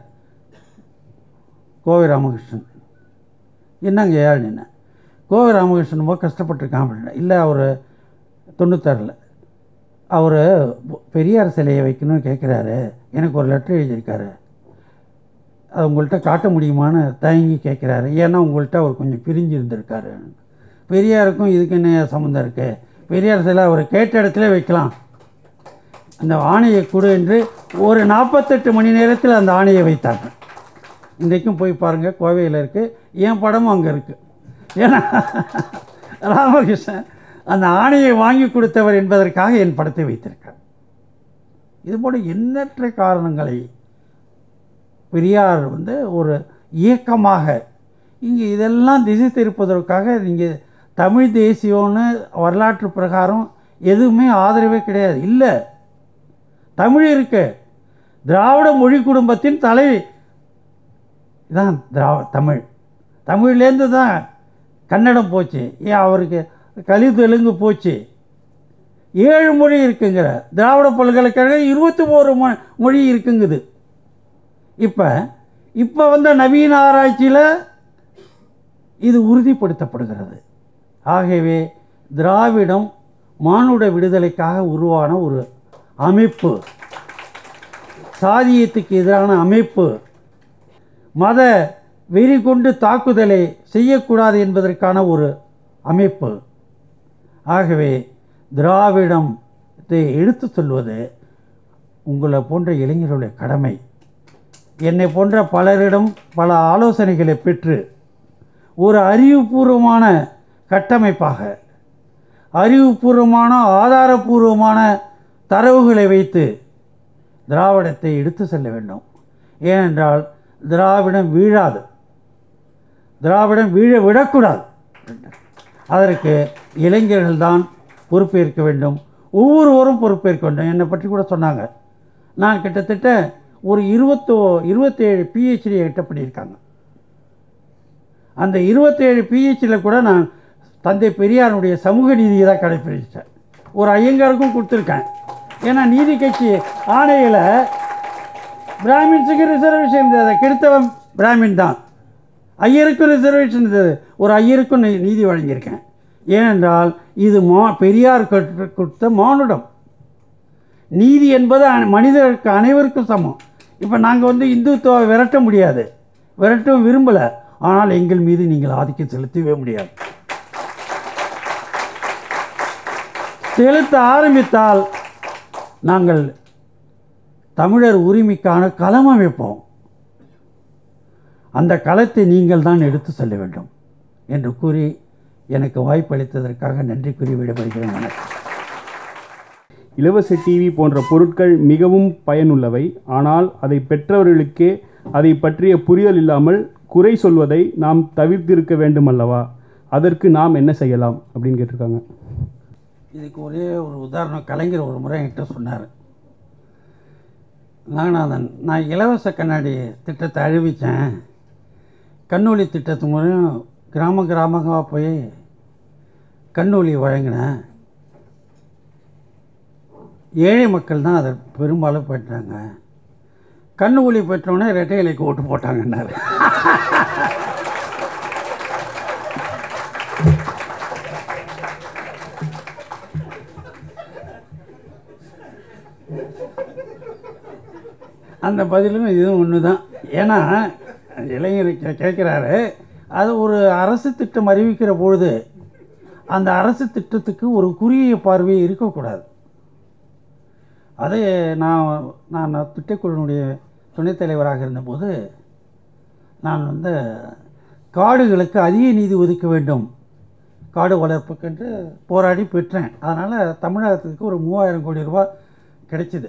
கோவை ராமகிருஷ்ணன் என்னங்க ஏன் என்ன கோவை ராமகிருஷ்ணன் ரொம்ப கஷ்டப்பட்டிருக்கான் அப்படின்னா இல்லை அவர் தொண்ணூத்தாறில் அவர் பெரியார் சிலையை வைக்கணும்னு கேட்குறாரு எனக்கு ஒரு லெட்டர் எழுதியிருக்காரு அது உங்கள்கிட்ட காட்ட முடியுமான்னு தயங்கி கேட்குறாரு ஏன்னா உங்கள்கிட்ட அவர் கொஞ்சம் பிரிஞ்சு இருந்திருக்காரு பெரியாருக்கும் இதுக்கு என்ன சம்மந்தம் இருக்குது பெரியார் சிலை அவர் கேட்ட இடத்துல வைக்கலாம் அந்த ஆணையை கொடு என்று ஒரு நாற்பத்தெட்டு மணி நேரத்தில் அந்த ஆணையை வைத்தாங்க இன்றைக்கும் போய் பாருங்கள் கோவையில் இருக்குது என் படமும் அங்கே இருக்குது ஏன்னா ராமகிருஷ்ணன் அந்த ஆணையை வாங்கி கொடுத்தவர் என்பதற்காக என் படத்தை வைத்திருக்கார் இதுபோல எண்ணற்ற காரணங்களை பெரியார் வந்து ஒரு இயக்கமாக இங்கே இதெல்லாம் திசை திருப்பதற்காக நீங்கள் தமிழ் தேசியம்னு வரலாற்று பிரகாரம் எதுவுமே ஆதரவே கிடையாது இல்லை தமிழ் இருக்கு திராவிட மொழி குடும்பத்தின் தலை இதான் திராவ தமிழ் தமிழ்லேருந்து தான் கன்னடம் போச்சு ஏன் அவருக்கு கலி தெலுங்கு போச்சு ஏழு மொழி இருக்குங்கிற திராவிட பல்கலைக்கழகம் இருபத்தி ஓரு மொ மொழி இருக்குங்குது இப்போ இப்போ வந்த நவீன ஆராய்ச்சியில் இது உறுதிப்படுத்தப்படுகிறது ஆகவே திராவிடம் மானுட விடுதலைக்காக உருவான ஒரு அமைப்பு சாதியத்துக்கு எதிரான அமைப்பு மத வெறி கொண்டு தாக்குதலை செய்யக்கூடாது என்பதற்கான ஒரு அமைப்பு ஆகவே திராவிடம் எடுத்து சொல்வது உங்களை போன்ற இளைஞர்களுடைய கடமை என்னை போன்ற பலரிடம் பல ஆலோசனைகளை பெற்று ஒரு அறிவுபூர்வமான கட்டமைப்பாக அறிவுபூர்வமான ஆதாரபூர்வமான தரவுகளை வைத்து திராவிடத்தை எடுத்து செல்ல வேண்டும் ஏனென்றால் திராவிடம் வீழாது திராவிடம் வீழ விடக்கூடாது அதற்கு இளைஞர்கள்தான் பொறுப்பேற்க வேண்டும் ஒவ்வொருவரும் பொறுப்பேற்க வேண்டும் என்னை பற்றி கூட சொன்னாங்க நான் கிட்டத்தட்ட ஒரு இருபத்தோ இருபத்தேழு பிஹெச்டி கிட்ட பண்ணியிருக்காங்க அந்த இருபத்தேழு பிஹெச்சியில் கூட நான் தந்தை பெரியாருடைய சமூக நீதியை தான் கடைப்பிடிச்சேன் ஒரு ஐயங்காருக்கும் கொடுத்துருக்கேன் ஏன்னா நீதி கட்சி ஆணையில் பிராமின்ஸுக்கு ரிசர்வேஷன் இருந்தது அதை கெடுத்தவன் பிராமின் தான் ஐயருக்கும் ரிசர்வேஷன் இருந்தது ஒரு ஐயருக்கும் நீ- நீதி வழங்கியிருக்கேன் ஏனென்றால் இது மா பெரியார் கற்று கொடுத்த மானுடம் நீதி என்பது அன- மனிதருக்கு அனைவருக்கும் சமம் இப்போ நாங்கள் வந்து இந்துத்துவ விரட்ட முடியாது விரட்டவும் விரும்பலை ஆனால் எங்கள் மீது நீங்கள் ஆதிக்கம் செலுத்தவே முடியாது செலுத்த ஆரம்பித்தால் நாங்கள் தமிழர் உரிமைக்கான களம் அமைப்போம் அந்த களத்தை நீங்கள் தான் எடுத்து செல்ல வேண்டும் என்று கூறி எனக்கு வாய்ப்பளித்ததற்காக நன்றி கூறி விடைபெறுகிறேன் வணக்கம் இலவச டிவி போன்ற பொருட்கள் மிகவும் பயனுள்ளவை ஆனால் அதை பெற்றவர்களுக்கே அதை பற்றிய புரிதல் இல்லாமல் குறை சொல்வதை நாம் தவிர்த்திருக்க வேண்டும் அல்லவா அதற்கு நாம் என்ன செய்யலாம் அப்படின்னு கேட்டிருக்காங்க இதுக்கு ஒரே ஒரு உதாரணம் கலைஞர் ஒரு முறை என்கிட்ட சொன்னார் நாகநாதன் நான் இலவச கண்ணாடி திட்டத்தை அறிவித்தேன் கண்ணொளி திட்டத்து மூலம் கிராம கிராமமாக போய் கண்ணொளி வழங்கினேன் ஏழை மக்கள் தான் அதை பெரும்பாலும் பெற்றாங்க கண்ணு ஒளி பெற்றோன்னே ரெட்டை இலைக்கு ஓட்டு போட்டாங்கன்னாரு அந்த பதிலும் இதுவும் ஒன்று தான் ஏன்னா இளைஞர் கே- கேட்குறாரு அது ஒரு அரசு திட்டம் அறிவிக்கிற பொழுது அந்த அரசு திட்டத்துக்கு ஒரு குறுகிய பார்வை இருக்கக்கூடாது அது நான் நான் திட்டக்குழுனுடைய துணைத் தலைவராக இருந்தபோது நான் வந்து காடுகளுக்கு அதிக நிதி ஒதுக்க வேண்டும் காடு வளர்ப்புக்கென்று போராடி பெற்றேன் அதனால் தமிழகத்துக்கு ஒரு மூவாயிரம் கோடி ரூபாய் கிடைச்சிது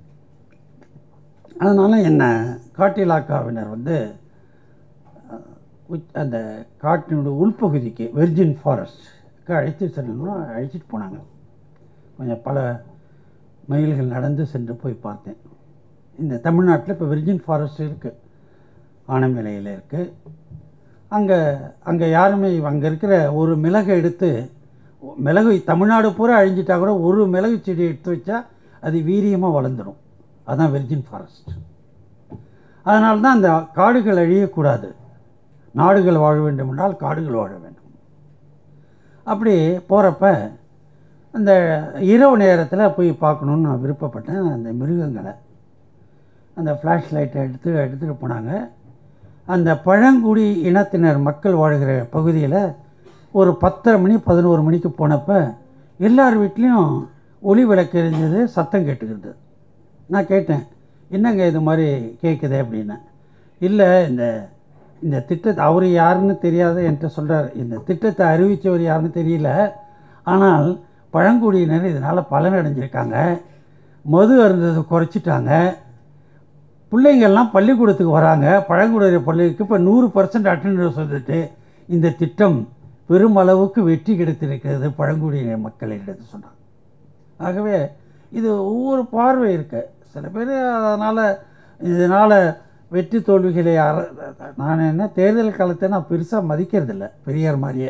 அதனால் என்ன காட்டு இலாக்காவினர் வந்து அஹ், உச்- அந்த காட்டினுடைய உள்பகுதிக்கு வெர்ஜின் ஃபாரஸ்ட்க்கு அழைத்து செல்லணும்னு அழைச்சிட்டு போனாங்க கொஞ்சம் பல மைல்கள் நடந்து சென்று போய் பார்த்தேன் இந்த தமிழ்நாட்டில் இப்போ வெர்ஜின் ஃபாரஸ்ட் இருக்குது ஆனமலையில் இருக்குது அங்கே அங்கே யாருமே அங்கே இருக்கிற ஒரு மிளகை எடுத்து மிளகு தமிழ்நாடு பூரா அழிஞ்சிட்டா கூட ஒரு மிளகு செடி எடுத்து வச்சா அது வீரியமாக வளர்ந்துடும் அதான் வெர்ஜின் ஃபாரஸ்ட் அதனால தான் அந்த காடுகள் அழியக்கூடாது நாடுகள் வாழ வேண்டும் என்றால் காடுகள் வாழ வேண்டும் அப்படி போகிறப்ப அந்த இரவு நேரத்தில் போய் பார்க்கணுன்னு நான் விருப்பப்பட்டேன் அந்த மிருகங்களை அந்த ஃப்ளாஷ் லைட்டை எடுத்து எடுத்துகிட்டு போனாங்க அந்த பழங்குடி இனத்தினர் மக்கள் வாழ்கிற பகுதியில் ஒரு பத்தரை மணி பதினோரு மணிக்கு போனப்போ எல்லார் வீட்லேயும் ஒளி விளக்கு எரிஞ்சது சத்தம் கேட்டுக்கிறது நான் கேட்டேன் என்னங்க இது மாதிரி கேட்குது அப்படின்னேன் இல்லை இந்த இந்த திட்டத்தை அவர் யாருன்னு தெரியாத என்கிட்ட சொல்கிறார் இந்த திட்டத்தை அறிவித்தவர் யாருன்னு தெரியல ஆனால் பழங்குடியினர் இதனால் பலனடைஞ்சிருக்காங்க மது அருந்ததை குறைச்சிட்டாங்க பிள்ளைங்கள்லாம் பள்ளிக்கூடத்துக்கு வராங்க பழங்குடியினர் பள்ளிக்கு இப்போ நூறு பர்சன்ட் அட்டெண்டன்ஸ் வந்துட்டு இந்த திட்டம் பெருமளவுக்கு வெற்றி கிடைத்திருக்கிறது பழங்குடியினர் மக்களிடத்து சொன்னாங்க ஆகவே இது ஒவ்வொரு பார்வை இருக்கு சில பேர் அதனால் இதனால் வெற்றி தோல்விகளை அற- நான் என்ன தேர்தல் காலத்தை நான் பெருசாக மதிக்கிறதில்ல பெரியார் மாதிரியே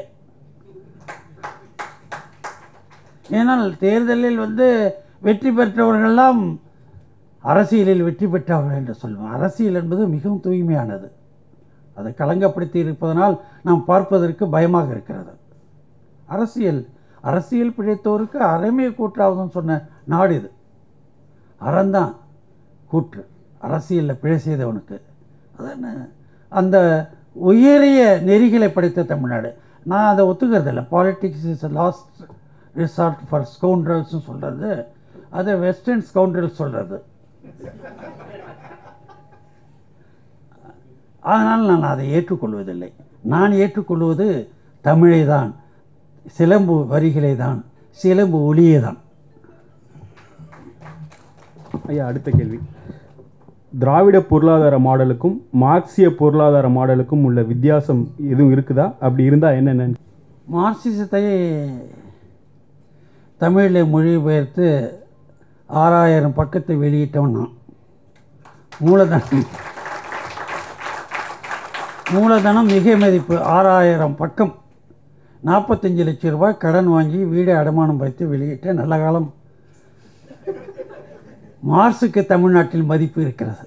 ஏன்னால் தேர்தலில் வந்து வெற்றி பெற்றவர்களெல்லாம் அரசியலில் வெற்றி பெற்றவர்கள் என்று சொல்லுவோம் அரசியல் என்பது மிகவும் தூய்மையானது அதை களங்கப்படுத்தி இருப்பதனால் நாம் பார்ப்பதற்கு பயமாக இருக்கிறது அரசியல் அரசியல் பிழைத்தோருக்கு அறமே கூற்றாவதுன்னு சொன்ன நாடு இது அறந்தான் கூற்று அரசியலில் பிழை செய்தவனுக்கு அதான அந்த உயரிய நெறிகளை படைத்த தமிழ்நாடு நான் அதை ஒத்துக்கிறதில்ல politics is last resort for ஸ்கவுண்ட்ரல்ஸ்னு சொல்கிறது அதை வெஸ்டர்ன் ஸ்கவுண்ட்ரல்ஸ் சொல்கிறது அதனால் நான் அதை ஏற்றுக்கொள்வதில்லை நான் ஏற்றுக்கொள்வது தமிழை தான் சிலம்பு வரிகளை தான் சிலம்பு ஒளியை தான் ஐயா அடுத்த கேள்வி திராவிட பொருளாதார மாடலுக்கும் மார்க்சிய பொருளாதார மாடலுக்கும் உள்ள வித்தியாசம் எதுவும் இருக்குதா அப்படி இருந்தால் என்னென்ன மார்க்சிசத்தை தமிழில் மொழிபெயர்த்து ஆறாயிரம் பக்கத்தை வெளியிட்டவன் நான் மூலதனம் மூலதனம் மிக மதிப்பு ஆறாயிரம் பக்கம் நாற்பத்தஞ்சு லட்சம் ரூபாய் கடன் வாங்கி வீடை அடமானம் வைத்து வெளியிட்ட நல்ல காலம் மார்ஸுக்கு தமிழ்நாட்டில் மதிப்பு இருக்கிறது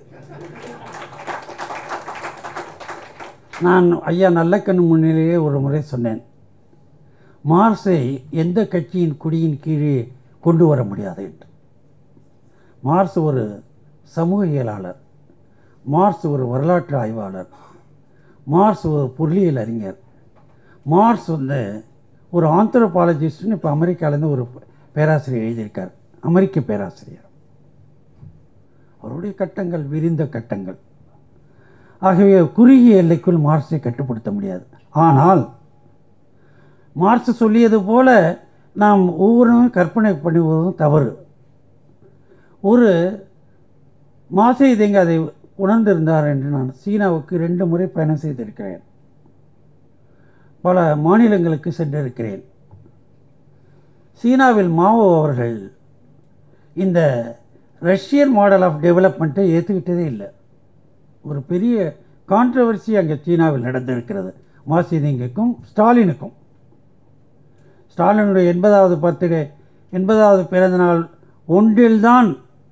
நான் ஐயா நல்லக்கண்ணு முன்னிலேயே ஒரு முறை சொன்னேன் மார்ஸை எந்த கட்சியின் குடியின் கீழே கொண்டு வர முடியாது என்று மார்ஸ் ஒரு சமூகியலாளர் மார்ஸ் ஒரு வரலாற்று ஆய்வாளர் மார்ஸ் ஒரு பொருளியல் அறிஞர் மார்ஸ் வந்து ஒரு ஆந்த்ரோபாலஜிஸ்ட்னு இப்போ அமெரிக்காவிலேருந்து ஒரு பேராசிரியர் எழுதியிருக்கார் அமெரிக்க பேராசிரியர் அவருடைய கட்டங்கள் விரிந்த கட்டங்கள் ஆகவே குறுகிய எல்லைக்குள் மார்க்ஸை கட்டுப்படுத்த முடியாது ஆனால் மார்க்ஸ் சொல்லியது போல நாம் ஒவ்வொருவரும் கற்பனை பண்ணுவதும் தவறு ஒரு மாசேதேங்க அதை உணர்ந்திருந்தார் என்று நான் சீனாவுக்கு ரெண்டு முறை பயணம் செய்திருக்கிறேன் பல மாநிலங்களுக்கு சென்றிருக்கிறேன் சீனாவில் மாவோ அவர்கள் இந்த ரஷ்யன் மாடல் ஆஃப் டெவலப்மெண்ட்டை ஏற்றுக்கிட்டதே இல்லை ஒரு பெரிய கான்ட்ரவர்சி அங்கே சீனாவில் நடந்திருக்கிறது மாசிதிங்குக்கும் ஸ்டாலினுக்கும் ஸ்டாலினுடைய எண்பதாவது பர்த்டே எண்பதாவது பிறந்தநாள் ஒன்றில்தான்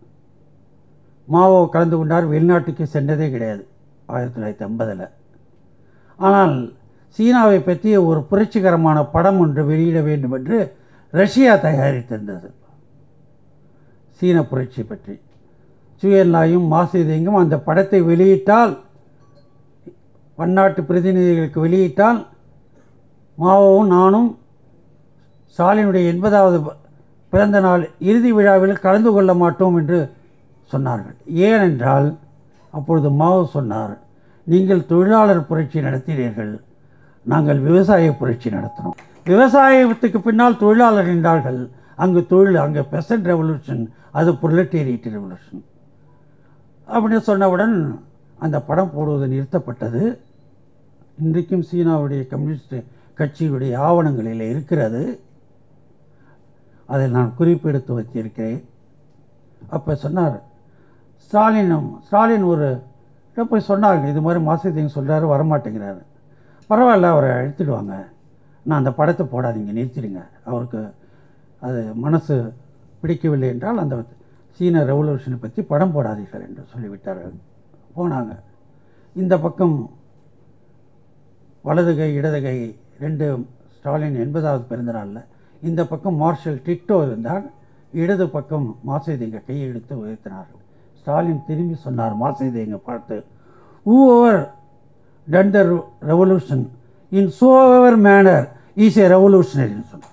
மாவோ கலந்து கொண்டார் வெளிநாட்டுக்கு சென்றதே கிடையாது ஆயிரத்தி தொள்ளாயிரத்தி ஐம்பதில் ஆனால் சீனாவை பற்றிய ஒரு புரட்சிகரமான படம் ஒன்று வெளியிட வேண்டும் என்று ரஷ்யா தயாரித்திருந்தது சீன புரட்சி பற்றி சுயல்லாயும் மாசிதையும் அந்த படத்தை வெளியிட்டால் பன்னாட்டு பிரதிநிதிகளுக்கு வெளியிட்டால் மாவோவும் நானும் ஸ்டாலினுடைய எண்பதாவது பிறந்த நாள் இறுதி விழாவில் கலந்து கொள்ள மாட்டோம் என்று சொன்னார்கள் ஏனென்றால் அப்பொழுது மாவோ சொன்னார் நீங்கள் தொழிலாளர் புரட்சி நடத்தினீர்கள் நாங்கள் விவசாய புரட்சி நடத்தினோம் விவசாயத்துக்கு பின்னால் தொழிலாளர் நின்றார்கள் அங்கு தொழில் அங்கே பெசன்ட் ரெவல்யூஷன் அது புரலட்டேரியட் ரெவல்யூஷன் அப்படின்னு சொன்னவுடன் அந்த படம் போடுவது நிறுத்தப்பட்டது இன்றைக்கும் சீனாவுடைய கம்யூனிஸ்ட் கட்சியுடைய ஆவணங்களில் இருக்கிறது அதை நான் குறிப்பெடுத்து வச்சிருக்கிறேன் அப்போ சொன்னார் ஸ்டாலினும் ஸ்டாலின் ஒரு கிட்ட போய் சொன்னாங்க இது மாதிரி மாசத்தையும் சொல்கிறாரு வரமாட்டேங்கிறாரு பரவாயில்ல அவரை அழைத்துடுவாங்க நான் அந்த படத்தை போடாதீங்க நிறுத்திடுங்க அவருக்கு அது மனசு பிடிக்கவில்லை என்றால் அந்த சீன ரெவல்யூஷனை பற்றி படம் போடாதீர்கள் என்று சொல்லிவிட்டார்கள் போனாங்க இந்த பக்கம் வலது கை இடது கை ரெண்டு ஸ்டாலின் எண்பதாவது பிறந்த நாளில் இந்த பக்கம் மார்ஷல் டிட்டோ இருந்தால் இடது பக்கம் மாசேதிங்க கையை எடுத்து உயர்த்தினார்கள் ஸ்டாலின் திரும்பி சொன்னார் மாசேதிங்க பார்த்து whoever done the revolution in soever manner is a ரெவல்யூஷனரின்னு சொன்னார்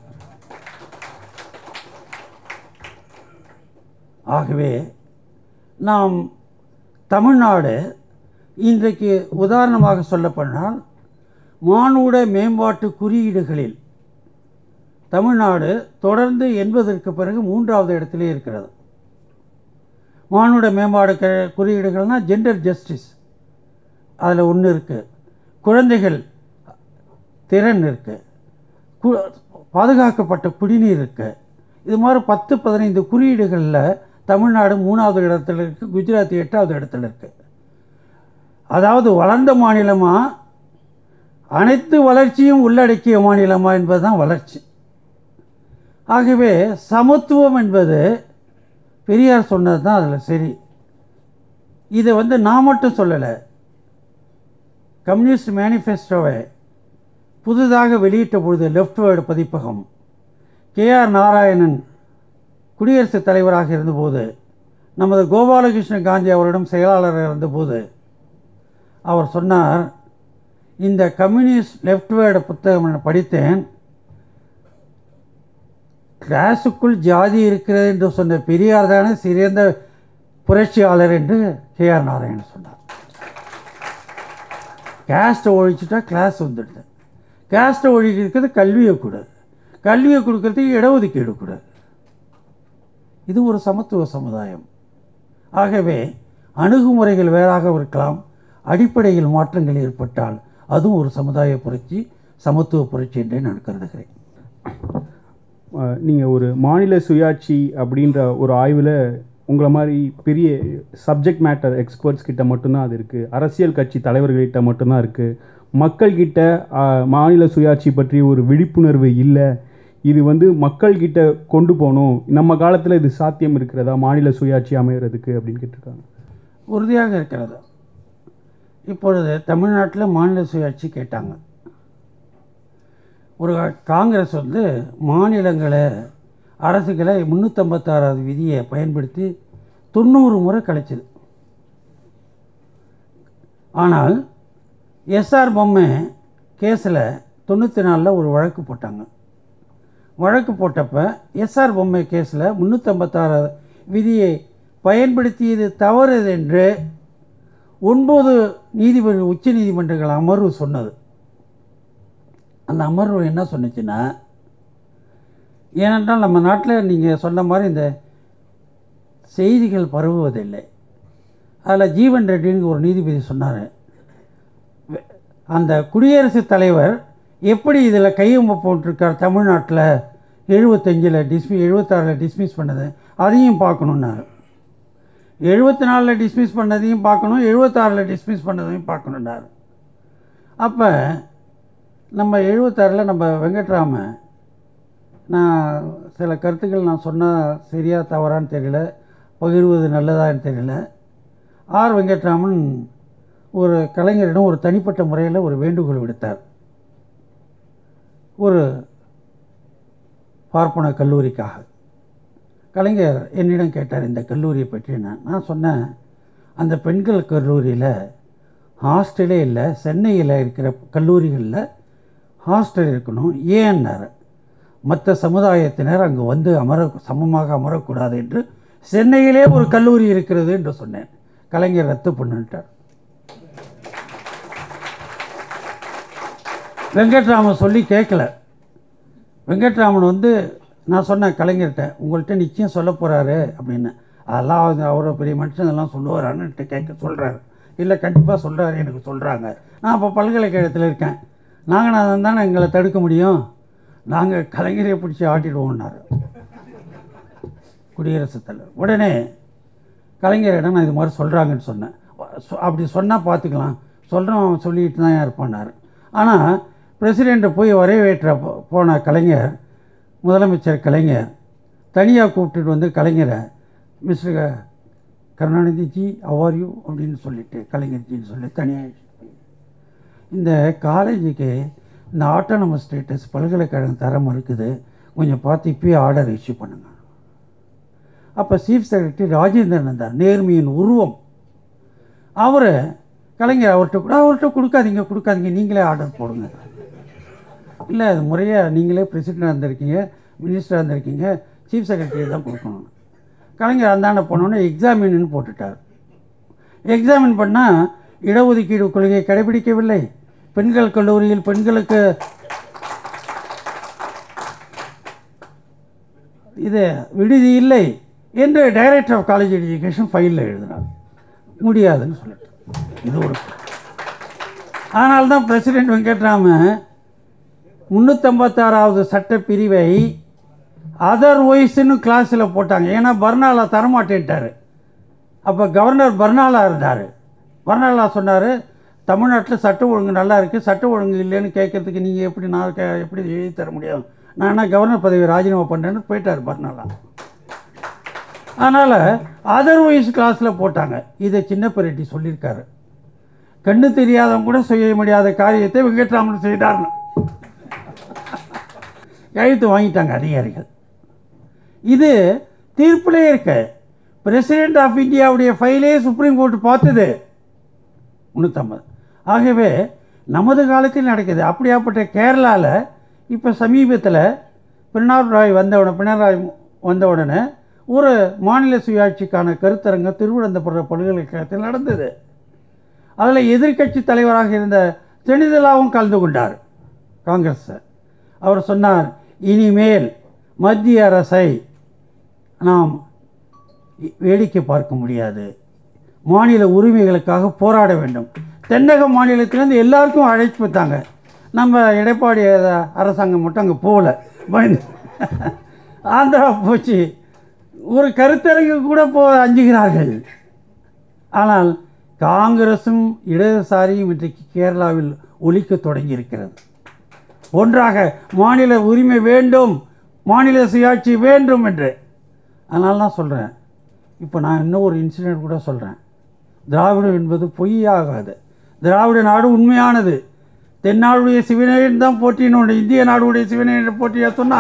ஆகவே நாம் தமிழ்நாடு இன்றைக்கு உதாரணமாக சொல்லப்போனால் மானுட மேம்பாட்டு குறியீடுகளில் தமிழ்நாடு தொடர்ந்து எண்பதற்கு பிறகு மூன்றாவது இடத்திலே இருக்கிறது மானுட மேம்பாடு க குறியீடுகள்னால் ஜெண்டர் ஜஸ்டிஸ் அதில் ஒன்று இருக்குது குழந்தைகள் திறன் இருக்குது கு பாதுகாக்கப்பட்ட குடிநீர் இருக்குது இது மாதிரி பத்து பதினைந்து குறியீடுகளில் தமிழ்நாடு மூணாவது இடத்துல இருக்குது குஜராத் எட்டாவது இடத்துல இருக்குது அதாவது வளர்ந்த மாநிலமா அனைத்து வளர்ச்சியும் உள்ளடக்கிய மாநிலமா என்பதுதான் வளர்ச்சி ஆகவே சமத்துவம் என்பது பெரியார் சொன்னது தான் அதில் சரி இதை வந்து நான் மட்டும் சொல்லலை கம்யூனிஸ்ட் மேனிஃபெஸ்டோவை புதிதாக வெளியிட்ட பொழுது லெஃப்ட் வேர்டு பதிப்பகம் கேஆர் நாராயணன் குடியரசுத் தலைவராக இருந்தபோது நமது கோபாலகிருஷ்ண காந்தி அவரிடம் செயலாளராக இருந்தபோது அவர் சொன்னார் இந்த கம்யூனிஸ்ட் லெஃப்ட் வேர்டு புத்தகம் நான் படித்தேன் கிளாஸுக்குள் ஜாதி இருக்கிறது என்று சொன்ன பெரியார் தானே சிறந்த புரட்சியாளர் என்று கே ஆர் நாராயணன் சொன்னார் கேஸ்ட்டை ஒழிச்சிட்டா கிளாஸ் வந்துடுது கேஸ்ட்டை ஒழிக்கிறது கல்வியை கொடு கல்வியை கொடுக்கறதுக்கு இடஒதுக்கீடு கொடு இது ஒரு சமத்துவ சமுதாயம் ஆகவே அணுகுமுறைகள் வேறாக இருக்கலாம் அடிப்படையில் மாற்றங்கள் ஏற்பட்டால் அதுவும் ஒரு சமுதாய புரட்சி சமத்துவ புரட்சி என்றே நான் கருதுகிறேன் நீங்கள் ஒரு மாநில சுயாட்சி அப்படின்ற ஒரு ஆய்வில் உங்களை மாதிரி பெரிய சப்ஜெக்ட் மேட்டர் எக்ஸ்பர்ட்ஸ் கிட்ட மட்டும்தான் அது இருக்குது அரசியல் கட்சி தலைவர்கள்கிட்ட மட்டும்தான் இருக்குது மக்கள்கிட்ட ஆஹ், மாநில சுயாட்சி பற்றி ஒரு விழிப்புணர்வு இல்லை இது வந்து மக்கள்கிட்ட கொண்டு போகணும் நம்ம காலத்தில் இது சாத்தியம் இருக்கிறதா மாநில சுயாட்சி அமைகிறதுக்கு அப்படின்னு கேட்டிருக்காங்க உறுதியாக இருக்கிறது இப்பொழுது தமிழ்நாட்டில் மாநில சுயாட்சி கேட்டாங்க ஒரு காங்கிரஸ் வந்து மாநிலங்களை அரசுகளை முந்நூற்றம்பத்தாறாவது விதியை பயன்படுத்தி தொண்ணூறு முறை கழிச்சது ஆனால் எஸ்ஆர் பொம்மை கேஸில் தொண்ணூற்றி நாலில் ஒரு வழக்கு போட்டாங்க வழக்கு போட்டப்ப எஸ்ஆர் பொம்மை கேஸில் முந்நூற்றம்பத்தாறு விதியை பயன்படுத்தியது தவறு என்று ஒன்பது நீதிபதி உச்ச நீதிமன்றங்கள் அமர்வு சொன்னது அந்த அமர்வு என்ன சொன்னுச்சுன்னா ஏனென்றால் நம்ம நாட்டில் நீங்கள் சொன்ன மாதிரி இந்த செய்திகள் பரவுவதில்லை அதில் ஜீவன் ரெட்டின்னு ஒரு நீதிபதி சொன்னார் அந்த குடியரசுத் தலைவர் எப்படி இதில் கையொம்ப போட்டிருக்கார் தமிழ்நாட்டில் எழுபத்தஞ்சில் டிஸ்மி எழுபத்தாறில் டிஸ்மிஸ் பண்ணது அதையும் பார்க்கணுன்னாரு எழுபத்தி நாலில் டிஸ்மிஸ் பண்ணதையும் பார்க்கணும் எழுபத்தாறில் டிஸ்மிஸ் பண்ணதையும் பார்க்கணுன்னாரு அப்போ நம்ம எழுபத்தாறில் நம்ம வெங்கட்ராம நான் சில கருத்துக்கள் நான் சொன்னால் சரியா தவறான்னு தெரியல பகிர்வது நல்லதான்னு தெரியல ஆர் வெங்கட்ராமன் ஒரு கலைஞரிடம் ஒரு தனிப்பட்ட முறையில் ஒரு வேண்டுகோள் விடுத்தார் ஒரு பார்ப்பன கல்லூரிக்காக கலைஞர் என்னிடம் கேட்டார் இந்த கல்லூரியை பற்றி நான் நான் சொன்னேன் அந்த பெண்கள் கல்லூரியில் ஹாஸ்டலே இல்லை சென்னையில் இருக்கிற கல்லூரிகளில் ஹாஸ்டல் இருக்கணும் ஏன்னார் மற்ற சமுதாயத்தினர் அங்கு வந்து அமர சமமாக அமரக்கூடாது என்று சென்னையிலே ஒரு கல்லூரி இருக்கிறது என்று சொன்னேன் கலைஞர் ரத்து பண்ணிட்டார் வெங்கட்ராமன் சொல்லி கேட்கல வெங்கட்ராமன் வந்து நான் சொன்னேன் கலைஞர்கிட்ட உங்கள்கிட்ட நிச்சயம் சொல்ல போகிறாரு அப்படின்னு அதெல்லாம் வந்து அவரை பெரிய மனுஷன் இதெல்லாம் சொல்லுவாரான்னுட்டு கேட்க சொல்கிறாரு இல்லை கண்டிப்பாக சொல்கிறாரு எனக்கு சொல்கிறாங்க நான் அப்போ பல்கலைக்கழகத்தில் இருக்கேன் நாங்கள் நான் தானே எங்களை தடுக்க முடியும் நாங்கள் கலைஞரை பிடிச்சி ஆட்டிடுவோம்னாரு குடியரசுத் தலைவர் உடனே கலைஞரிடம் நான் இது மாதிரி சொல்கிறாங்கன்னு சொன்னேன் சொ- அப்படி சொன்னால் பார்த்துக்கலாம் சொல்கிறோம் சொல்லிட்டு தான் இருப்பான்னாரு ஆனால் பிரசிடெண்ட்டை போய் வரவேற்ற போ- போன கலைஞர் முதலமைச்சர் கலைஞர் தனியாக கூப்பிட்டுட்டு வந்து கலைஞரை மிஸ்டர் கருணாநிதிஜி அவார் யூ அப்படின்னு சொல்லிட்டு கலைஞர்ஜின்னு சொல்லி தனியாக இந்த காலேஜுக்கு இந்த ஆட்டோனமஸ் ஸ்டேட்டஸ் பல்கலைக்கழகம் தர மறுக்குது கொஞ்சம் பார்த்து இப்பயே ஆர்டர் இஷ்யூ பண்ணுங்க அப்போ சீஃப் செக்ரட்டரி ராஜேந்திரன் இருந்தார் நேர்மையின் உருவம் அவர் கலைஞர் அவர்கிட்ட கூட அவர்கிட்ட கொடுக்காதீங்க கொடுக்காதீங்க நீங்களே ஆர்டர் போடுங்க இல்லை அது முறையாக நீங்களே பிரசிடெண்டாக இருந்திருக்கீங்க மினிஸ்டராக இருந்திருக்கீங்க சீஃப் செக்ரட்டரி தான் கொடுக்கணும் கலைஞர் அந்தாண்ட போனோன்னே எக்ஸாமின்னு போட்டுட்டார் எக்ஸாமின் பண்ணால் இடஒதுக்கீடு கொள்கையை கடைபிடிக்கவில்லை பெண்கள் கல்லூரியில் பெண்களுக்கு இது விடுதி இல்லை என்று டைரக்டர் ஆஃப் காலேஜ் எஜுகேஷன் ஃபைலில் எழுதினார் முடியாதுன்னு சொல்லிட்டு இது ஒரு ஆனால் தான் பிரசிடென்ட் வெங்கட்ராமன் முந்நூற்றம்பத்தாறாவது சட்ட பிரிவை அதர் ஒய்ஸ்ன்னு கிளாஸில் போட்டாங்க ஏன்னா பர்னாலா தரமாட்டேன்ட்டார் அப்போ கவர்னர் பர்னாலா இருந்தார் பர்னாலா சொன்னார் தமிழ்நாட்டில் சட்ட ஒழுங்கு நல்லா இருக்குது சட்ட ஒழுங்கு இல்லைன்னு கேட்கறதுக்கு நீங்கள் எப்படி நான் கே எப்படி எழுதி தர முடியும் நான் என்ன கவர்னர் பதவி ராஜினாமா பண்ணுறேன்னு போயிட்டார் பர்னாலா அதனால் அதர்வைஸ் கிளாஸில் போட்டாங்க இதை சின்ன பெரெட்டி சொல்லியிருக்காரு கண்ணு தெரியாதவங்க கூட செய்ய முடியாத காரியத்தை வெங்கட்ராமன் செய்தார்னு கையெழுத்து வாங்கிட்டாங்க அதிகாரிகள் இது தீர்ப்பிலே இருக்க பிரசிடென்ட் ஆஃப் இந்தியாவுடைய ஃபைலே சுப்ரீம் கோர்ட் பார்த்தது முந்நூற்றம்பது ஆகவே நமது காலத்தில் நடக்குது அப்படியாப்பட்ட கேரளாவில் இப்போ சமீபத்தில் பினராயி ராய் வந்தவுடனே பினராயி வந்த உடனே ஒரு மாநில சுயாட்சிக்கான கருத்தரங்கம் திருவனந்தபுரம் பல்கலைக்கழகத்தில் நடந்தது அதில் எதிர்க்கட்சி தலைவராக இருந்த செனிதலாவும் கலந்து கொண்டார் காங்கிரஸ் அவர் சொன்னார் இனிமேல் மத்திய அரசை நாம் வேடிக்கை பார்க்க முடியாது மாநில உரிமைகளுக்காக போராட வேண்டும் தென்னக மாநிலத்திலேருந்து எல்லாருக்கும் அழைப்பு வைத்தாங்க நம்ம எடப்பாடி அரசாங்கம் மட்டும் அங்கே போகல பயந்து ஆந்திரா போச்சு ஒரு கருத்தரங்கு கூட போ அஞ்சுகிறார்கள் ஆனால் காங்கிரசும் இடதுசாரியும் இன்றைக்கு கேரளாவில் ஒலிக்க தொடங்கியிருக்கிறது ஒன்றாக மாநில உரிமை வேண்டும் மாநில சுயாட்சி வேண்டும் என்று அதனால தான் சொல்கிறேன் இப்போ நான் இன்னும் ஒரு இன்சிடென்ட் கூட சொல்கிறேன் திராவிடம் என்பது பொய்யாகாது திராவிட நாடு உண்மையானது தென்னாடுடைய சிவனேயன் தான் போட்டின்னு இந்திய நாடுடைய சிவனேயன் போட்டியா சொன்னா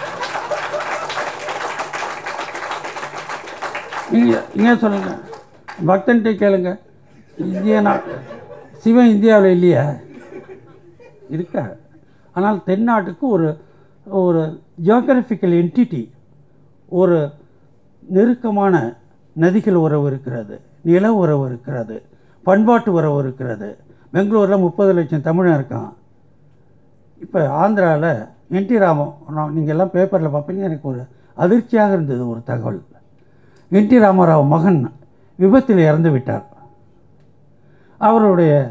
நீங்கள் இங்கே சொல்லுங்க பக்தன்கிட்ட கேளுங்க இந்திய நா சிவன் இந்தியாவில் இல்லையா இருக்கா ஆனால் தென்னாட்டுக்கு ஒரு ஒரு ஜியோகிராஃபிக்கல் என்டிட்டி ஒரு நெருக்கமான நதிகள் உறவு இருக்கிறது நில உறவு இருக்கிறது பண்பாட்டு உறவு இருக்கிறது பெங்களூரில் முப்பது லட்சம் தமிழன் இருக்கான் இப்போ ஆந்திராவில் என்டி ராமன் நான் நீங்கள் எல்லாம் பேப்பரில் பார்ப்பீங்க எனக்கு ஒரு அதிர்ச்சியாக இருந்தது ஒரு தகவல் என்டி ராமராவ் மகன் விபத்தில் இறந்து விட்டார் அவருடைய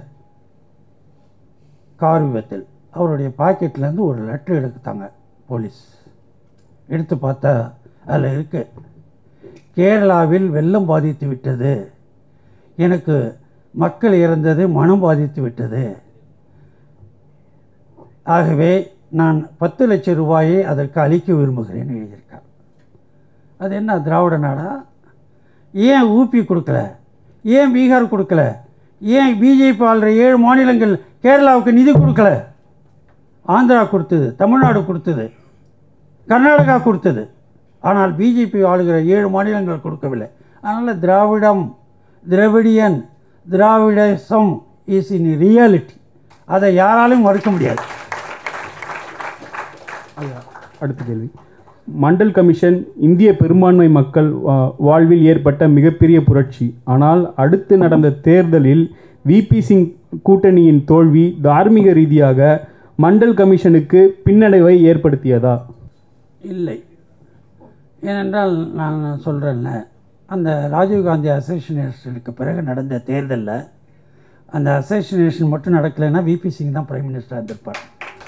கார் விபத்தில் அவருடைய பாக்கெட்லேருந்து ஒரு லெட்டர் எடுத்தாங்க போலீஸ் எடுத்து பார்த்தா அதில் இருக்கு கேரளாவில் வெள்ளம் பாதித்து விட்டது எனக்கு மக்கள் இறந்தது மனம் பாதித்து விட்டது ஆகவே நான் பத்து லட்சம் ரூபாயை அதற்கு அளிக்க விரும்புகிறேன்னு எழுதியிருக்கார் அது என்ன திராவிட நாடா ஏன் ஊபி கொடுக்கல ஏன் பீகார் கொடுக்கல ஏன் பிஜேபி ஆளுற ஏழு மாநிலங்கள் கேரளாவுக்கு நிதி கொடுக்கல ஆந்திரா கொடுத்தது தமிழ்நாடு கொடுத்தது கர்நாடகா கொடுத்தது ஆனால் பிஜேபி ஆளுகிற ஏழு மாநிலங்கள் கொடுக்கவில்லை அதனால் Dravidam Dravidian Dravidism is in reality அதை யாராலையும் மறுக்க முடியாது அடுத்த கேள்வி மண்டல் கமிஷன் இந்திய பெரும்பான்மை மக்கள் வா- வாழ்வில் ஏற்பட்ட மிகப்பெரிய புரட்சி ஆனால் அடுத்து நடந்த தேர்தலில் விபி சிங் கூட்டணியின் தோல்வி தார்மீக ரீதியாக மண்டல் கமிஷனுக்கு பின்னடைவை ஏற்படுத்தியதா இல்லை ஏனென்றால் நான் சொல்கிறேன்ல அந்த ராஜீவ்காந்தி அசோசினேஷனுக்கு பிறகு நடந்த தேர்தலில் அந்த அசோசினேஷன் மட்டும் நடக்கலைன்னா விபி சிங் தான் பிரைம் மினிஸ்டராக இருந்திருப்பார்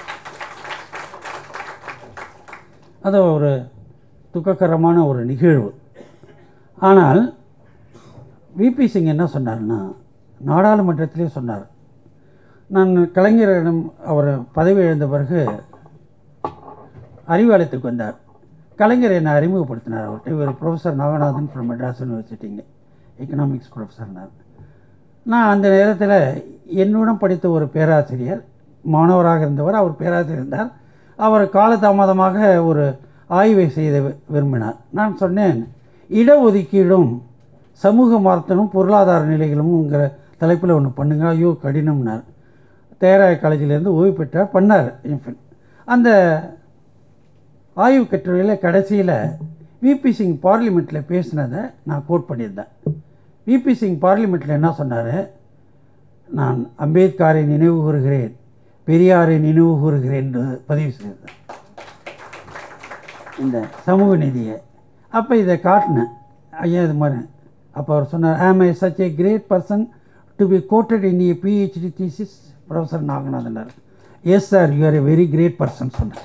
அது ஒரு துக்ககரமான ஒரு நிகழ்வு ஆனால் விபி சிங் என்ன சொன்னார்னா நாடாளுமன்றத்திலே சொன்னார் நான் கலைஞரிடம் அவர் பதவி இழந்த பிறகு அறிவாலயத்துக்கு வந்தார் கலைஞர் என்னை அறிமுகப்படுத்தினார் அவர்கிட்ட இவர் ப்ரொஃபஸர் நாகநாதன் ஃப்ரம் மெட்ராஸ் யூனிவர்சிட்டிங்க எக்கனாமிக்ஸ் ப்ரொஃபஸர்னார் நான் அந்த நேரத்தில் என்னுடன் படித்த ஒரு பேராசிரியர் மாணவராக இருந்தவர் அவர் பேராசிரியர் இருந்தார் அவர் காலதாமதமாக ஒரு ஆய்வை செய்த வி- விரும்பினார் நான் சொன்னேன் இடஒதுக்கீடும் சமூக மாற்றமும் பொருளாதார நிலைகளும்ங்கிற தலைப்பில் ஒன்று பண்ணுங்க ஐயோ கடினம்னார் தேராய காலேஜிலேருந்து ஓய்வு பெற்றார் பண்ணார் என் அந்த ஆய்வு கட்டுரையில் கடைசியில் விபி சிங் பார்லிமெண்ட்டில் பேசினதை நான் கோட் பண்ணியிருந்தேன் விபி சிங் பார்லிமெண்ட்டில் என்ன சொன்னார் நான் அம்பேத்கரை நினைவு கூறுகிறேன் பெரியாரை நினைவு கூறுகிறேன் என்று பதிவு செய்தேன் இந்த சமூக நீதியை அப்போ இதை காட்டினேன் ஐயா இது மாதிரி அப்போ அவர் சொன்னார் am I such a great person to be quoted in a PhD thesis professor நாகநாதனார் yes sir you are a very great person சொன்னார்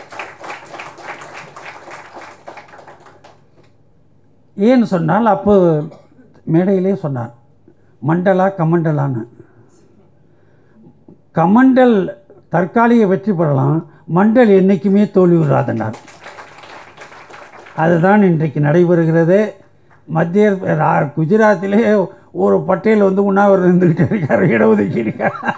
ஏன்னு சொன்னால் அப்போ மேடையிலே சொன்னார் மண்டலா கமண்டலான்னு கமண்டல் தற்காலிக வெற்றி பெறலாம் மண்டல் என்றைக்குமே தோல்வியுறாதனார் அதுதான் இன்றைக்கு நடைபெறுகிறது மத்திய ரா- குஜராத்திலே ஒரு பட்டேல் வந்து உண்ணாவிரதம் இருந்துக்கிட்டு இருக்கார் இடஒதுக்கீடு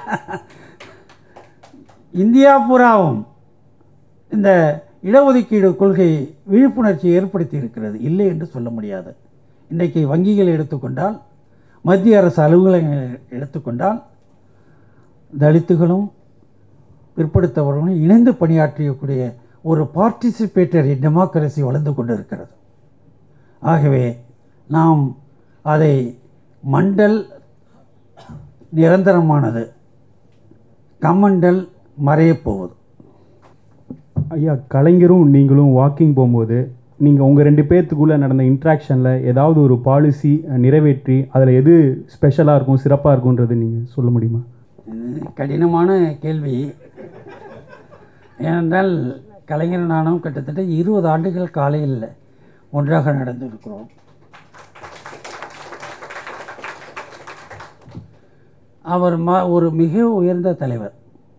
இந்தியா பூராவும் இந்த இடஒதுக்கீடு கொள்கை விழிப்புணர்ச்சி ஏற்படுத்தி இருக்கிறது இல்லை என்று சொல்ல முடியாது இன்றைக்கு வங்கிகள் எடுத்துக்கொண்டால் மத்திய அரசு அலுவலகங்கள் எடுத்துக்கொண்டால் தலித்துகளும் பிற்படுத்தவர்களும் இணைந்து பணியாற்றக்கூடிய ஒரு பார்ட்டிசிபேட்டரி டெமோக்ரஸி வளர்ந்து கொண்டிருக்கிறது ஆகவே நாம் அதை மண்டல் நிரந்தரமானது கமண்டல் மறையப் போவது ஐயா கலைஞரும் நீங்களும் வாக்கிங் போகும்போது நீங்கள் உங்கள் ரெண்டு பேர்த்துக்குள்ளே நடந்த இன்ட்ராக்ஷனில் ஏதாவது ஒரு பாலிசி நிறைவேற்றி அதில் எது ஸ்பெஷலாக இருக்கும் சிறப்பாக இருக்கும்ன்றது நீங்கள் சொல்ல முடியுமா இது கடினமான கேள்வி ஏனென்றால் கலைஞர் நானும் கிட்டத்தட்ட இருபது ஆண்டுகள் காலையில் ஒன்றாக நடந்திருக்கிறோம் அவர் ம ஒரு மிக உயர்ந்த தலைவர்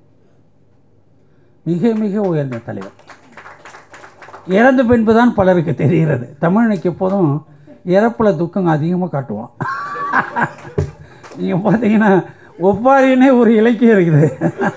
மிக மிக உயர்ந்த தலைவர் இறந்த பின்பு தான் பலருக்கு தெரிகிறது தமிழனுக்கு எப்போதும் இறப்பில் துக்கம் அதிகமாக காட்டுவான் நீங்கள் பார்த்தீங்கன்னா ஒப்பாரின்னே ஒரு இலக்கியம் இருக்குது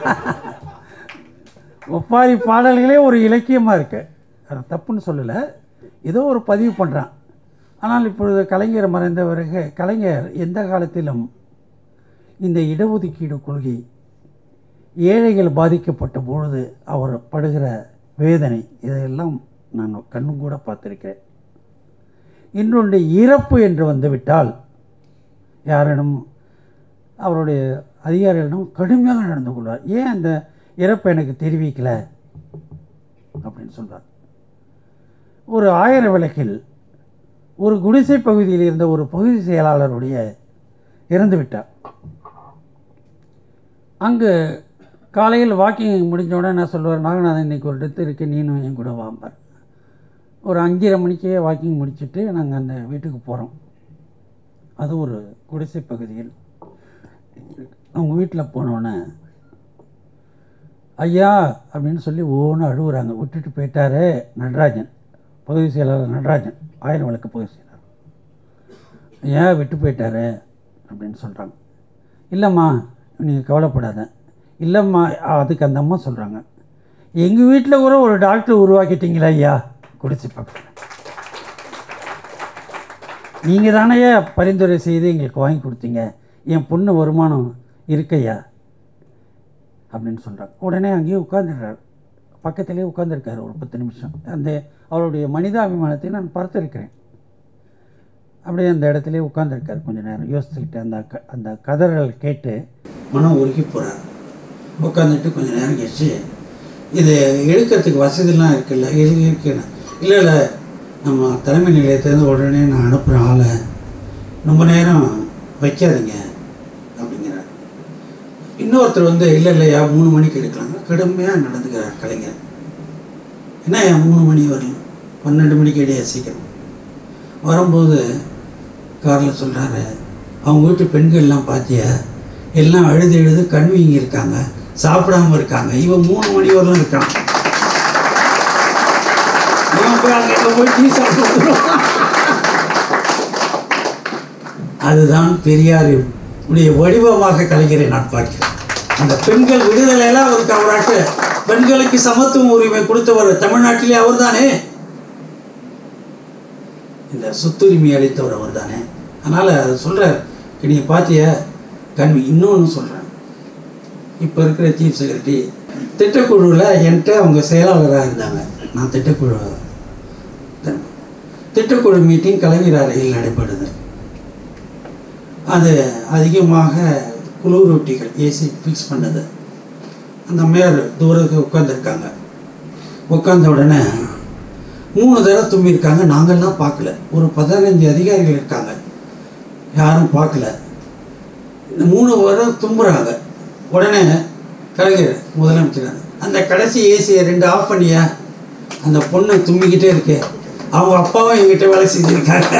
ஒப்பாரி பாடல்களே ஒரு இலக்கியமாக இருக்கு அது தப்புன்னு சொல்லலை ஏதோ ஒரு பதிவு பண்ணுறான் ஆனால் இப்பொழுது கலைஞர் மறைந்த பிறகு கலைஞர் எந்த காலத்திலும் இந்த இடஒதுக்கீடு கொள்கை ஏழைகள் பாதிக்கப்பட்ட பொழுது அவர் படுகிற வேதனை இதையெல்லாம் நான் கண்ணும் கூட பார்த்திருக்கிறேன் இன்னொன்று இறப்பு என்று வந்துவிட்டால் யாரிடம் அவருடைய அதிகாரிகளிடம் கடுமையாக நடந்து கொள்வார் ஏன் அந்த இறப்பை எனக்கு தெரிவிக்கல அப்படின்னு சொல்றார் ஒரு ஆயிர விளக்கில் ஒரு குடிசை பகுதியில் இருந்த ஒரு பகுதி செயலாளருடைய இறந்து விட்டார் அங்கு காலையில் வாக்கிங் முடிஞ்ச உடனே நான் சொல்லுவார் நாகநாதன் இன்னைக்கு ஒரு டெத்து இருக்குது நீனும் என் கூட வாம்பார் ஒரு அஞ்சரை மணிக்கே வாக்கிங் முடிச்சுட்டு நாங்கள் அந்த வீட்டுக்கு போகிறோம் அது ஒரு குடிசை பகுதியில் அவங்க வீட்டில் போனோன்னே ஐயா அப்படின்னு சொல்லி ஒவ்வொன்றும் அழுகுறாங்க விட்டுட்டு போயிட்டாரு நடராஜன் பகுதி செயலாளர் நடராஜன் ஆயிரம் விளக்கு பகுதி செயலாளர் ஏன் விட்டு போயிட்டாரு அப்படின்னு சொல்கிறாங்க இல்லைம்மா நீங்கள் கவலைப்படாத இல்லைம்மா அதுக்கு அந்த அம்மா சொல்கிறாங்க எங்கள் வீட்டில் கூட ஒரு டாக்டர் உருவாக்கிட்டீங்களா ஐயா குடிச்சு பக்கத்தில் நீங்கள் தானேயா பரிந்துரை செய்து எங்களுக்கு வாங்கி கொடுத்தீங்க என் பொண்ணு வருமானம் இருக்கையா அப்படின்னு சொல்கிறாங்க உடனே அங்கேயே உட்காந்துடுறாரு பக்கத்திலே உட்காந்துருக்காரு ஒரு பத்து நிமிஷம் அந்த அவருடைய மனிதாபிமானத்தை நான் பார்த்துருக்கிறேன் அப்படியே அந்த இடத்துல உட்காந்துருக்காரு கொஞ்ச நேரம் யோசிச்சுக்கிட்டு அந்த க அந்த கதறல் கேட்டு மனம் உருகி போகிறார் உட்காந்துட்டு கொஞ்ச நேரம் கழிச்சு இது எடுக்கிறதுக்கு வசதிலாம் இருக்குல்ல இது இருக்குன்னு இல்லை இல்லை நம்ம தலைமை நிலையத்திலேருந்து உடனே நான் அனுப்புகிறேன் ஆளை ரொம்ப நேரம் வைக்காதீங்க அப்படிங்கிறார் இன்னொருத்தர் வந்து இல்லை இல்லையா மூணு மணிக்கு எடுக்கலாங்க கடுமையாக நடந்துக்கிறார் கலைஞர் என்ன ஏன் மூணு மணி வரலாம் பன்னெண்டு மணிக்கு இடையே சீக்கிரம் வரும்போது காரில் சொல்கிறாரு அவங்க வீட்டு பெண்கள்லாம் பார்த்தியா எல்லாம் அழுது எழுது கண் வீங்கி இருக்காங்க சாப்பிடாம இருக்காங்க இவன் மூணு மணி வரலாம் இருக்கான் இவன் போய் அங்க எங்க போய் டீ சாப்பிட்டு வந்துருவான். அதுதான் பெரியார் உடைய வடிவமாக கலைஞரை நான் பார்க்கிறேன் அந்த பெண்கள் விடுதலையெல்லாம் அவருக்கு அவராட்டு பெண்களுக்கு சமத்துவ உரிமை கொடுத்தவர் தமிழ்நாட்டிலே அவர்தானே இந்த சொத்துரிமை அளித்தவர் அவர் தானே அதனால் அதை சொல்கிறார் நீங்கள் பார்த்திய கல்வி இன்னொன்று சொல்கிறேன் இப்போ இருக்கிற சீஃப் செக்ரட்டரி திட்டக்குழுவில் என்கிட்ட அவங்க செயலாளராக இருந்தாங்க நான் திட்டக்குழு திட்டக்குழு மீட்டிங் கலைஞர் அறையில் நடைபெறுது அது அதிகமாக குளிர் ரொட்டிகள் ஏசி ஃபிக்ஸ் பண்ணது அந்த மேயர் தூரத்துக்கு உட்காந்துருக்காங்க உட்காந்த உடனே மூணு தடவை தும்பியிருக்காங்க நாங்கள்லாம் பார்க்கல ஒரு பதினஞ்சு அதிகாரிகள் இருக்காங்க யாரும் பார்க்கல இந்த மூணு தடவை தும்புறாங்க உடனே கலைஞர் முதலமைச்சர் அந்த கடைசி ஏசியை ரெண்டு ஆஃப் பண்ணியா அந்த பொண்ணு தும்பிக்கிட்டே இருக்கு அவங்க அப்பாவும் எங்கிட்ட வேலை செஞ்சுருக்காங்க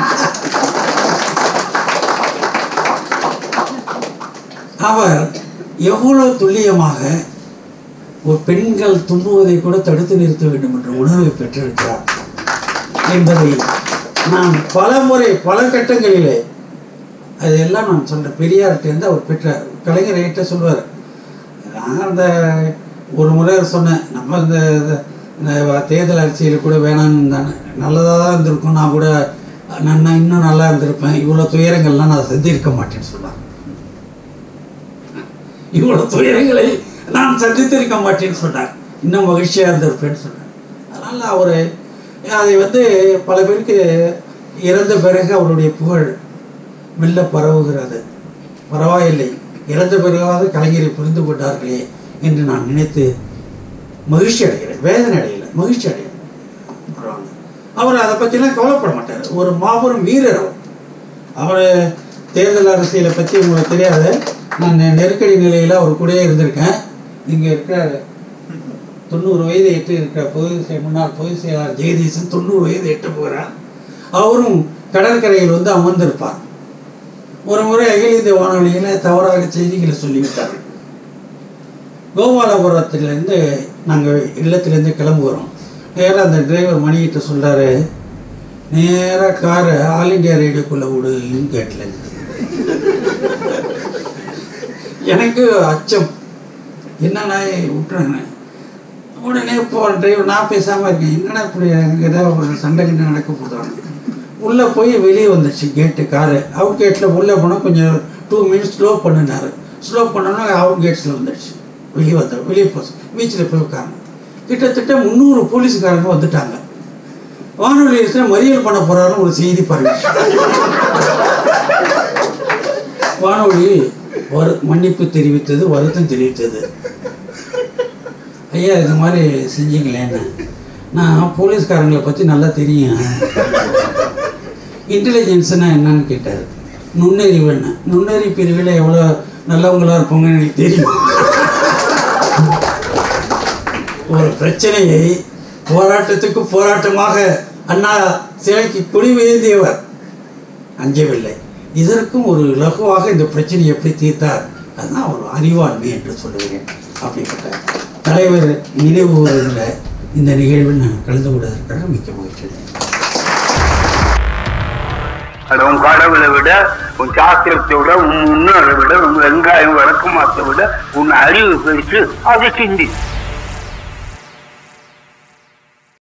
அவர் எவ்வளோ துல்லியமாக ஒரு பெண்கள் தும்புவதை கூட தடுத்து நிறுத்த வேண்டும் என்ற உணர்வை பெற்றிருக்கிறார் என்பதை நான் பல முறை பல கட்டங்களிலே அதெல்லாம் நான் சொல்கிறேன் பெரியார்கிட்டேருந்து அவர் பெற்றார் கலைஞர் என்கிட்ட சொல்வார் நான் அந்த ஒரு முறை சொன்னேன் நம்ம இந்த இந்த- இந்த தேர்தல் அரசியல் கூட வேணாம்னு தானே நல்லதாக தான் இருந்திருக்கும் நான் கூட நான் நான் இன்னும் நல்லா இருந்திருப்பேன் இவ்வளோ துயரங்கள்லாம் நான் சந்திருக்க மாட்டேன்னு சொன்னார் இவ்வளோ துயரங்களை நான் சந்தித்திருக்க மாட்டேன்னு சொன்னார் இன்னும் மகிழ்ச்சியாக இருந்திருப்பேன்னு சொன்னார் அதனால் அவர் அதை வந்து பல பேருக்கு இறந்த பிறகு அவருடைய புகழ் மெல்ல பரவுகிறது பரவாயில்லை இறந்த பிறகாவது கலைஞரை புரிந்து கொண்டார்களே என்று நான் நினைத்து மகிழ்ச்சி அடைகிறேன் வேதனை அடையலை மகிழ்ச்சி அடைகிறேன் பரவாயில்ல. அவர் அதை பற்றிலாம் கவலைப்பட மாட்டார் ஒரு மாபெரும் வீரர் அவர் அவர் தேர்தல் அரசியலை பற்றி உங்களுக்கு தெரியாது நான் நெ- நெருக்கடி நிலையில் அவர் கூடயே இருந்திருக்கேன் இங்கே இருக்கிற தொண்ணூறு வயது எட்டு இருக்கிற பொது செ- முன்னாள் பொதுச் செயலாளர் ஜெகதீசன் தொண்ணூறு வயது எட்டு போகிறார் அவரும் கடற்கரையில் வந்து அமர்ந்திருப்பார் ஒரு முறை அகில இந்திய வானொலியில் தவறாக செய்திகளை சொல்லிவிட்டார் கோபாலபுரத்துலேருந்து நாங்கள் இல்லத்துலேருந்து கிளம்புகிறோம் நேராக அந்த டிரைவர் மணிகிட்ட சொல்கிறாரு நேராக காரை ஆல் இண்டியா ரேடியோக்குள்ளே விடுன்னு கேட்டல எனக்கு அச்சம் என்னண்ணா விட்டுறேன்னு உடனே போகிற டிரைவர் நான் பேசாமல் இருக்கேன் என்னடா இப்படி எனக்கு ஏதாவது ஒரு சண்டை கிண்டை நடக்க போதும் உள்ளே போய் வெளியே வந்துடுச்சு கேட்டு காரு அவுட் கேட்டில் உள்ளே போனால் கொஞ்சம் டூ மினிட்ஸ் ஸ்லோ பண்ணினார் ஸ்லோ பண்ணோன்னா அவுட் கேட்ஸில் வந்துடுச்சு வெளியே வந்த வெளியே போ பீச்சில் போய் உட்காரணும் கிட்டத்தட்ட முந்நூறு போலீஸ்காரங்க வந்துட்டாங்க வானொலி நிலையத்தில் மறியல் பண்ண போகிறாருன்னு ஒரு செய்தி பாருங்க வானொலி வரு மன்னிப்பு தெரிவித்தது வருத்தம் தெரிவித்தது ஐயா இது மாதிரி செஞ்சீங்களேன்னு நான் போலீஸ்காரங்களை பற்றி நல்லா தெரியும் இன்டெலிஜென்ஸ்னா என்னன்னு கேட்டார் நுண்ணறிவு என்ன நுண்ணறி பிரிவில் எவ்வளோ நல்லவங்களா இருப்பாங்கன்னு எனக்கு தெரியும் ஒரு பிரச்சனையை போராட்டத்துக்கு போராட்டமாக அண்ணா சிலைக்கு கொடி வேந்தியவர் அஞ்சவில்லை இதற்கும் ஒரு இலகுவாக இந்த பிரச்சனையை எப்படி தீர்த்தார் அதுதான் ஒரு அறிவாண்மை என்று சொல்லுகிறேன் அப்படிப்பட்ட தலைவர் நினைவு கூறுகிற இந்த நிகழ்வில் நான் கலந்து கொள்வதற்காக மிக்க மகிழ்ச்சி அடைகிறேன். அட உன் கடவுளை விட உன் சாஸ்திரத்தை விட உன் முன்னோரை விட உன் வெங்காயம் வழக்கமாத்தை விட உன் அறிவு பெருசு அதை சிந்தி